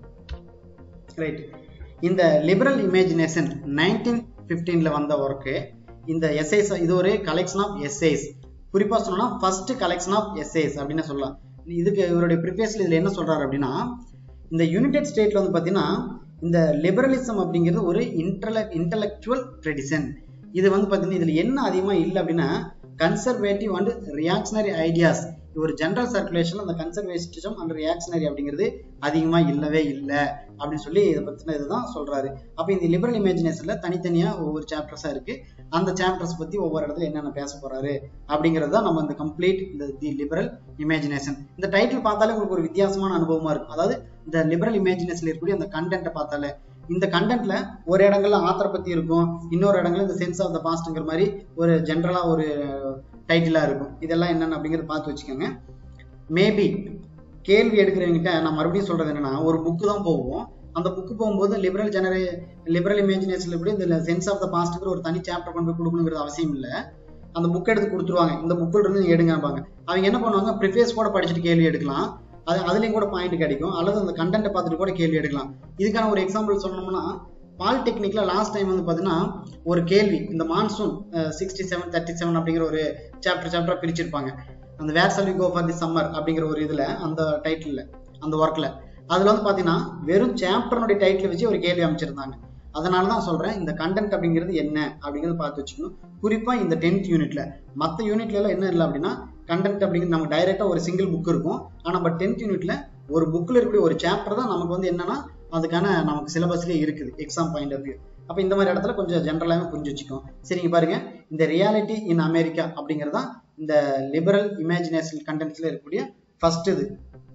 ரைட் இந்த லிபரல் இமேஜினேஷன் நைன்டீன் ஃபிஃப்டீனில் வந்த ஒர்க்கு இந்த எஸ்ஐஸ் இது ஒரு கலெக்ஷன் ஆஃப் எஸ்ஐஸ் குறிப்பாக சொல்லணும்னா ஃபர்ஸ்ட் கலெக்ஷன் ஆஃப் எஸ்ஐஸ் அப்படின்னு சொல்லலாம் இதுக்கு இவருடைய ப்ரிப்பேஸில் இதில் என்ன சொல்கிறாரு அப்படின்னா இந்த யுனைடெட் ஸ்டேட்ல வந்து பார்த்தீங்கன்னா இந்த லிபரலிசம் அப்படிங்கிறது ஒரு இன்டலெக்ட் இன்டலெக்சுவல் ட்ரெடிஷன் இது வந்து பார்த்தீங்கன்னா இதில் என்ன அதிகமாக இல்லை அப்படின்னா கன்சர்வேட்டிவ் அண்ட் ரியாக்ஷனரி ஐடியாஸ் ஒரு ஜென்ரல் சர்க்குலேஷன் அந்த கன்சர்வேட்டிசம் அண்ட் ரியாக்ஷனரி அப்படிங்கிறது அதிகமாக இல்லவே இல்லை அப்படின்னு சொல்லி இதை பற்றின இதுதான் சொல்றாரு அப்போ இந்த லிபரல் இமேஜினேஷன்ல தனித்தனியாக ஒவ்வொரு சாப்டர்ஸாக இருக்கு அந்த சாப்டர்ஸ் பற்றி ஒவ்வொரு இடத்துல என்னென்ன பேச போறாரு அப்படிங்கிறது தான் நம்ம இந்த கம்ப்ளீட் இந்த தி லிபரல் இமேஜினேஷன் இந்த டைட்டில் பார்த்தாலே உங்களுக்கு ஒரு வித்தியாசமான அனுபவமா இருக்கும் அதாவது இந்த லிபரல் இமேஜினேஷன்ல இருக்கக்கூடிய அந்த கண்டென்ட்டை பார்த்தாலே இந்த கண்டென்ட்ல ஒரு இடங்கள்ல ஆத்தரை பத்தி இருக்கும் இன்னொரு இடங்கள்ல இந்த சென்ஸ் ஆஃப் த பாஸ்ட்ங்கிற மாதிரி ஒரு ஜென்ரலா ஒரு டைட்டிலா இருக்கும் இதெல்லாம் என்னென்ன அப்படிங்கறத பார்த்து வச்சுக்கோங்க மேபி கேள்வி எடுக்கிறவங்கிட்ட நான் மறுபடியும் சொல்றது என்னன்னா ஒரு புக்கு தான் போவோம் அந்த புக்கு போகும்போது லிபரல் ஜெனரே லிபரல் இமேஜினேஷன்ல எப்படி இந்த சென்ஸ் ஆஃப் த பாஸ்ட்ங்கிற ஒரு தனி சாப்டர் கொண்டு போய் கொடுக்கணுங்கிறது அவசியம் இல்லை அந்த புக் எடுத்து கொடுத்துருவாங்க இந்த புக்கில் இருந்து நீங்க எடுங்கம்பாங்க அவங்க என்ன பண்ணுவாங்க ப்ரிஃபேஸ் கூட படிச்சுட்டு கேள்வி எடுக்கலாம் அது அதுலயும் கூட பாயிண்ட் கிடைக்கும் அல்லது அந்த கண்டென்ட்டை பார்த்துட்டு கூட கேள்வி எடுக்கலாம் இதுக்கான ஒரு எக்ஸாம்பிள் சொல்லணும்னா பாலிடெக்னிக்ல லாஸ்ட் டைம் வந்து பாத்தீங்கன்னா ஒரு கேள்வி இந்த monsoon sixty seven thirty seven அப்படிங்கிற ஒரு சாப்டர் சாப்டரா பிரிச்சிருப்பாங்க அந்த வேர் சல் கோ ஃபார் தி சம்மர் அப்படிங்கிற ஒரு இதுல அந்த டைட்டில்ல அந்த ஒர்க்ல அதுல வந்து பாத்தீங்கன்னா வெறும் சாப்டர்னுடைய டைட்டில் வச்சு ஒரு கேள்வி அமைச்சிருந்தாங்க அதனால தான் சொல்றேன் இந்த கண்டென்ட் அப்படிங்கிறது என்ன அப்படிங்கறத பார்த்து வச்சுக்கணும் குறிப்பா இந்த டென்த் யூனிட்ல மற்ற யூனிட்ல எல்லாம் என்ன இல்லை அப்படின்னா கண்டென்ட் அப்படிங்கிறது நமக்கு டைரக்டா ஒரு சிங்கிள் புக் இருக்கும் ஆனா நம்ம டென்த் யூனிட்ல ஒரு புக்ல இருக்கக்கூடிய ஒரு சாப்டர் தான் நமக்கு வந்து என்னன்னா அதுக்கான நமக்கு சிலபஸ்லயே இருக்குது எக்ஸாம் பாயிண்ட் ஆஃப் வியூ அப்ப இந்த மாதிரி இடத்துல கொஞ்சம் ஜென்ரலாகவே புரிஞ்சு வச்சுக்கோம் சரிங்க பாருங்க இந்த ரியாலிட்டி இன் அமெரிக்கா அப்படிங்கிறது தான் இந்த லிபரல் இமேஜினேஷன் கண்டென்ட்ஸ்ல இருக்கக்கூடிய ஃபர்ஸ்ட் இது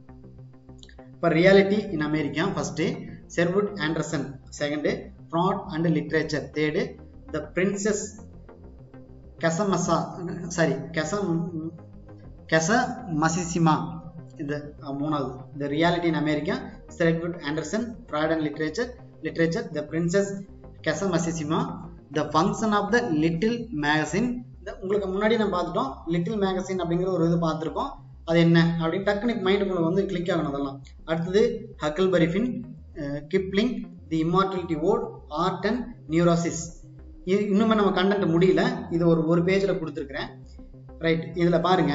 இப்போ reality in America first Sherwood Anderson second Freud and literature third the princess Casamassima sorry கெசம் கெச மசிசிமா இது அஹ், மூணாவது the reality in America Sherwood Anderson Freud and literature literature the princess Casamassima the function of the little magazine உங்களுக்கு முன்னாடி நம்ம பார்த்துட்டோம் லிட்டில் மேகசின் அப்படிங்கிற ஒரு இது பார்த்துருக்கோம் அது என்ன அப்படின்னு டக்குனு மைண்டுக்குள்ள வந்து கிளிக் ஆகணும் அதெல்லாம் அடுத்தது Huckleberry Finn Kipling the immortality ode art and neurosis இது இன்னுமே நம்ம கண்டென்ட் முடியல இது ஒரு ஒரு பேஜில் கொடுத்துருக்குறேன் ரைட் இதில் பாருங்க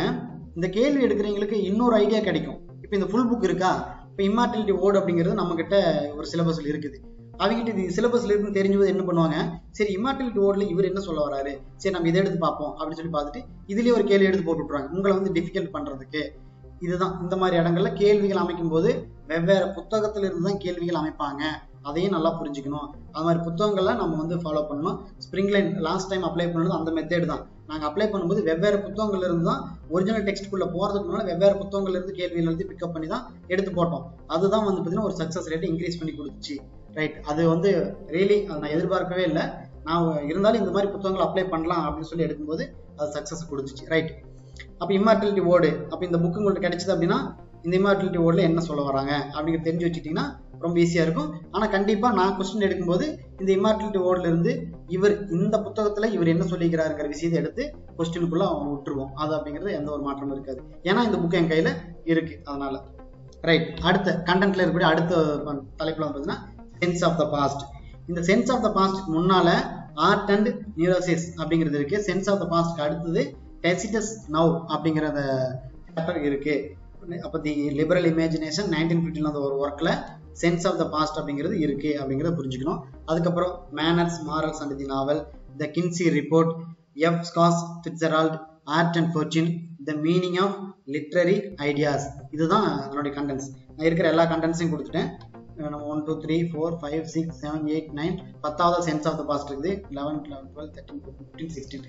இந்த கேள்வி எடுக்கிறவங்களுக்கு இன்னொரு ஐடியா கிடைக்கும் இப்போ இந்த ஃபுல் புக் இருக்கா இப்போ இம்மார்டிலிட்டி ஓடு அப்படிங்கிறது நம்ம கிட்ட ஒரு சிலபஸ்ல இருக்குது அவங்ககிட்ட இது சிலபஸ்ல இருக்குன்னு தெரிஞ்சு என்ன பண்ணுவாங்க சரி இம்மார்டிலிட்டி ஓட்ல இவர் என்ன சொல்ல வராரு சரி நம்ம இதை எடுத்து பார்ப்போம் அப்படின்னு சொல்லி பார்த்துட்டு இதுலயே ஒரு கேள்வி எடுத்து போட்டு விட்ருவாங்க உங்களை வந்து டிஃபிகல்ட் பண்றதுக்கு இதுதான் இந்த மாதிரி இடங்கள்ல கேள்விகள் அமைக்கும் போது வெவ்வேறு புத்தகத்துல இருந்து தான் கேள்விகள் அமைப்பாங்க அதையும் நல்லா புரிஞ்சுக்கணும் அது மாதிரி புத்தகங்கள்ல நம்ம வந்து ஃபாலோ பண்ணணும் spring line last time apply பண்ணது அந்த மெத்தேடு தான் நாங்கள் அப்ளை பண்ணும்போது வெவ்வேறு புத்தகங்கள்ல இருந்து தான் ஒரிஜினல் டெக்ஸ்ட்குள்ள போறதுக்கு முன்னால வெவ்வேறு புத்தகங்கள்ல இருந்து கேள்விகள் எழுதி பிக்கப் பண்ணி தான் எடுத்து போட்டோம் அதுதான் வந்து பார்த்தீங்கன்னா ஒரு சக்ஸஸ் ரேட் இன்க்ரீஸ் பண்ணி கொடுத்துச்சு ரைட் அது வந்து ரியலி நான் எதிர்பார்க்கவே இல்லை நான் இருந்தாலும் இந்த மாதிரி புத்தகங்கள் அப்ளை பண்ணலாம் அப்படின்னு சொல்லி எடுக்கும்போது அது சக்ஸஸ் கொடுத்துச்சு ரைட் அப்போ இம்மார்டிலிட்டி ஓடு அப்போ இந்த புக்கு உங்களுக்கு கிடைச்சது அப்படின்னா இந்த இம்மார்டிலிட்டி ஓடில் என்ன சொல்ல வராங்க அப்படிங்கிறது தெரிஞ்சு வச்சுட்டிங்கன்னா ரொம்ப ஈஸியாக இருக்கும் ஆனால் கண்டிப்பாக நான் கொஸ்டின் எடுக்கும்போது இந்த இம்மார்டிலிட்டி ஓடில் இருந்து இவர் இந்த புத்தகத்தில் இவர் என்ன சொல்லிக்கிறாருங்கிற விஷயத்தை எடுத்து கொஸ்டினுக்குள்ளே அவங்க விட்டுருவோம் அது அப்படிங்கிறது எந்த ஒரு மாற்றமும் இருக்காது ஏன்னா இந்த புக்கு என் கையில் இருக்கு அதனால ரைட் அடுத்த கண்டென்ட்ல இருக்கக்கூடிய அடுத்த தலைப்பில் வந்து பார்த்தீங்கன்னா சென்ஸ் ஆஃப் த பாஸ்ட் இந்த சென்ஸ் ஆஃப் த பாஸ்ட் முன்னால ஆர்ட் அண்ட் நியூரோசிஸ் அப்படிங்கிறது இருக்கு சென்ஸ் ஆஃப் த பாஸ்ட்க்கு அடுத்தது டெசிடஸ் நவ் அப்படிங்கிற அந்த சாப்டர் இருக்கு அப்போ the liberal imagination nineteen fifty அந்த ஒரு ஒர்க்கில் சென்ஸ் ஆஃப் த பாஸ்ட் அப்படிங்கிறது இருக்கு அப்படிங்கிறத புரிஞ்சுக்கணும் அதுக்கப்புறம் manners morals and the novel the Kinsey report F Scott Fitzgerald art and fortune the meaning of literary ideas இதுதான் அதனுடைய கண்டென்ட்ஸ் நான் இருக்கிற எல்லா கண்டென்ட்ஸையும் கொடுத்துட்டேன் நம்ம one two three four five six seven eight nine பத்தாவது சென்ஸ் ஆஃப் த பாஸ்ட் இருக்குது eleven twelve thirteen fifteen sixteen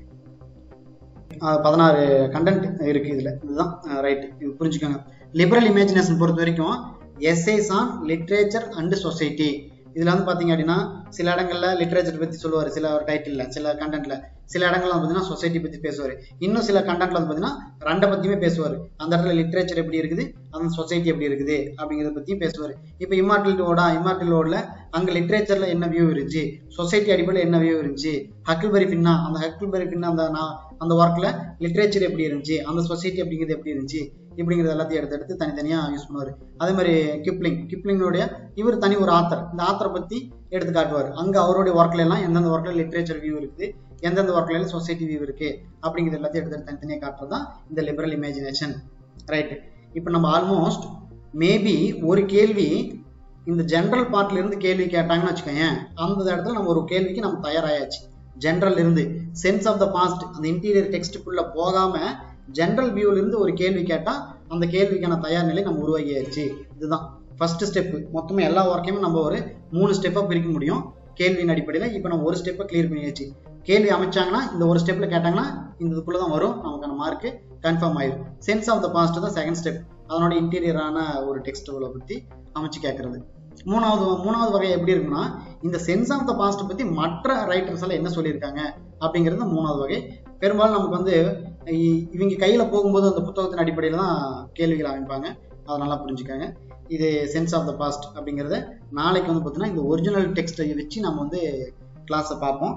பதினாறு கண்டென்ட் இருக்கு இதுல இதுதான் ரைட் இது புரிஞ்சுக்கோங்க லிபரல் இமேஜினேஷன் பொறுத்த வரைக்கும் essays on literature and society இதுல வந்து பாத்தீங்க அப்படின்னா சில இடங்கள்ல லிட்ரேச்சர் பத்தி சொல்லுவார் சில டைட்டில்ல சில கண்டென்ட்ல சில இடங்கள்ல வந்து பாத்தீங்கன்னா சொசைட்டி பத்தி பேசுவார் இன்னும் சில கண்டென்ட்ல வந்து பாத்தீங்கன்னா ரெண்டை பத்தியுமே பேசுவார் அந்த இடத்துல லிட்ரேச்சர் எப்படி இருக்குது அந்த சொசைட்டி எப்படி இருக்குது அப்படிங்கிறத பத்தியும் பேசுவார் இப்போ இம்மார்டிலிட்டி ஓடா இம்மார்டில் ஓடல அங்க லிட்ரேச்சர்ல என்ன வியூ இருந்துச்சு சொசைட்டி அடிப்படையில் என்ன வியூ இருந்துச்சு ஹக்கிள்பெரி பின்னா அந்த ஹக்கிள்பெரி பின்னா அந்த நான் அந்த ஒர்க்ல லிட்ரேச்சர் எப்படி இருந்துச்சு அந்த சொசைட்டி அப்படிங்கிறது எப்படி இருந்துச்சு இப்படிங்கிறது எல்லாத்தையும் எடுத்து எடுத்து தனித்தனியா யூஸ் பண்ணுவார் அதே மாதிரி கிப்ளிங் கிப்ளிங்கோடைய இவர் தனி ஒரு ஆத்தர் இந்த ஆத்தரை பத்தி எடுத்து காட்டுவார் அங்க அவருடைய ஒர்க்ல எல்லாம் எந்தெந்த ஒர்க்ல லிட்ரேச்சர் வியூ இருக்குது எந்தெந்த ஒர்க்ல எல்லாம் சொசைட்டி வியூ இருக்கு அப்படிங்கிறது எல்லாத்தையும் எடுத்து தனித்தனியா காட்டுறது தான் இந்த லிபரல் இமேஜினேஷன் ரைட் இப்போ நம்ம ஆல்மோஸ்ட் மேபி ஒரு கேள்வி இந்த ஜென்ரல் பார்ட்ல இருந்து கேள்வி கேட்டாங்கன்னு வச்சுக்கோங்க அந்த இடத்துல நம்ம ஒரு கேள்விக்கு நம்ம தயாராயாச்சு ஜென்ரல் இருந்து சென்ஸ் ஆஃப் த பாஸ்ட் அந்த இன்டீரியர் டெக்ஸ்ட்டுக்குள்ள போகாம ஜென்ரல் வியூல இருந்து ஒரு கேள்வி கேட்டா அந்த கேள்விக்கான தயார் நிலை நம்ம உருவாகியாச்சு இதுதான் ஃபர்ஸ்ட் ஸ்டெப் மொத்தமா எல்லா ஒர்க்கையுமே நம்ம ஒரு மூணு ஸ்டெப்பா பிரிக்க முடியும் கேள்வியின் அடிப்படையில் இப்போ நம்ம ஒரு ஸ்டெப்பை கிளியர் பண்ணியாச்சு கேள்வி அமைச்சாங்கன்னா இந்த ஒரு ஸ்டெப்ல கேட்டாங்கன்னா இந்த இதுக்குள்ள தான் வரும் நமக்கான மார்க் கன்ஃபார்ம் ஆயிடும் சென்ஸ் ஆஃப் த பாஸ்ட் தான் செகண்ட் ஸ்டெப் அதனோட இன்டீரியரான ஒரு டெக்ஸ்ட் பத்தி அமைச்சு கேட்கறது மூணாவது மூணாவது வகை எப்படி இருக்குன்னா இந்த சென்ஸ் ஆஃப் த பாஸ்ட் பத்தி மற்ற ரைட்டர்ஸ் எல்லாம் என்ன சொல்லியிருக்காங்க அப்படிங்கிறது மூணாவது வகை பெரும்பாலும் நமக்கு வந்து இவங்க கையில போகும்போது அந்த புத்தகத்தின் அடிப்படையில் தான் கேள்விகள் அமைப்பாங்க அதை நல்லா புரிஞ்சுக்காங்க இது சென்ஸ் ஆஃப் த பாஸ்ட் அப்படிங்கிறத நாளைக்கு வந்து பார்த்தீங்கன்னா இந்த ஒரிஜினல் டெக்ஸ்ட்டை வச்சு நம்ம வந்து கிளாஸை பார்ப்போம்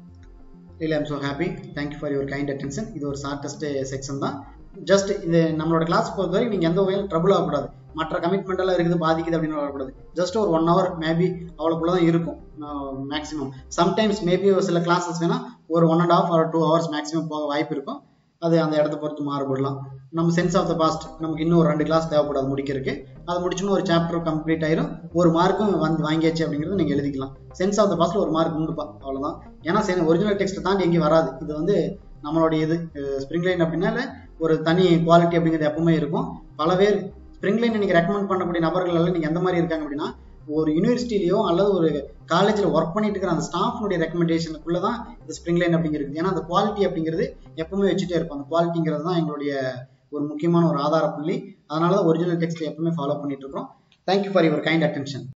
really I'm so happy thank you for your kind attention இது ஒரு ஷார்ட்டஸ்ட் செக்ஷன் தான் ஜஸ்ட் இது நம்மளோட கிளாஸ் பொறுத்த வரைக்கும் நீங்கள் எந்த வகையில் ட்ரபுள் ஆகக்கூடாது மற்ற கமிட்மெண்ட் எல்லாம் இருக்குது பாதிக்குது அப்படின்னு வரக்கூடாது ஜஸ்ட் ஒரு ஒன் ஹவர் மேபி அவ்வளோக்குள்ள தான் இருக்கும் மேக்ஸிமம் சம்டைம்ஸ் மேபி ஒரு சில கிளாஸஸ் வேணால் ஒரு one and half or two hours maximum போக வாய்ப்பு இருக்கும் அது அந்த இடத்த பொறுத்து மாறுபடலாம் நம்ம சென்ஸ் ஆஃப் த பாஸ்ட் நமக்கு இன்னும் ஒரு ரெண்டு கிளாஸ் தேவைப்படாது முடிக்கிறதுக்கு அதை முடிச்சுன்னு ஒரு சாப்டர் கம்ப்ளீட் ஆயிரும் ஒரு மார்க்கும் வந்து வாங்கியாச்சு அப்படிங்கிறது நீங்கள் எழுதிக்கலாம் சென்ஸ் ஆஃப் த பாஸ்ட்ல ஒரு மார்க் உண்டுப்பா அவ்வளோதான் ஏன்னா ஒரிஜினல் டெக்ஸ்ட் தாண்டி எங்கேயும் வராது இது வந்து நம்மளுடைய இது ஸ்ப்ரிங் லைன் அப்படின்னால ஒரு தனி குவாலிட்டி அப்படிங்கிறது எப்பவுமே இருக்கும் பல பேர் ஸ்ப்ரிங் லைன் நீங்கள் ரெக்கமெண்ட் பண்ணக்கூடிய நபர்கள் எல்லாம் நீங்கள் எந்த மாதிரி இருக்காங்க அப்படின்னா ஒரு யூனிவர்சிட்டிலையோ அல்லது ஒரு காலேஜில் ஒர்க் பண்ணிட்டு இருக்கிற அந்த ஸ்டாஃப்னுடைய ரெக்கமெண்டேஷனுக்குள்ள தான் இந்த ஸ்ப்ரிங் லைன் அப்படிங்கிறது ஏன்னா அந்த குவாலிட்டி அப்படிங்கிறது எப்பவுமே வச்சுட்டே இருப்போம் அந்த குவாலிட்டிங்கிறது தான் எங்களுடைய ஒரு முக்கியமான ஒரு ஆதார புள்ளி அதனால தான் ஒரிஜினல் டெக்ஸ்ட் எப்பவுமே ஃபாலோ பண்ணிட்டு இருக்கோம் thank you for your kind attention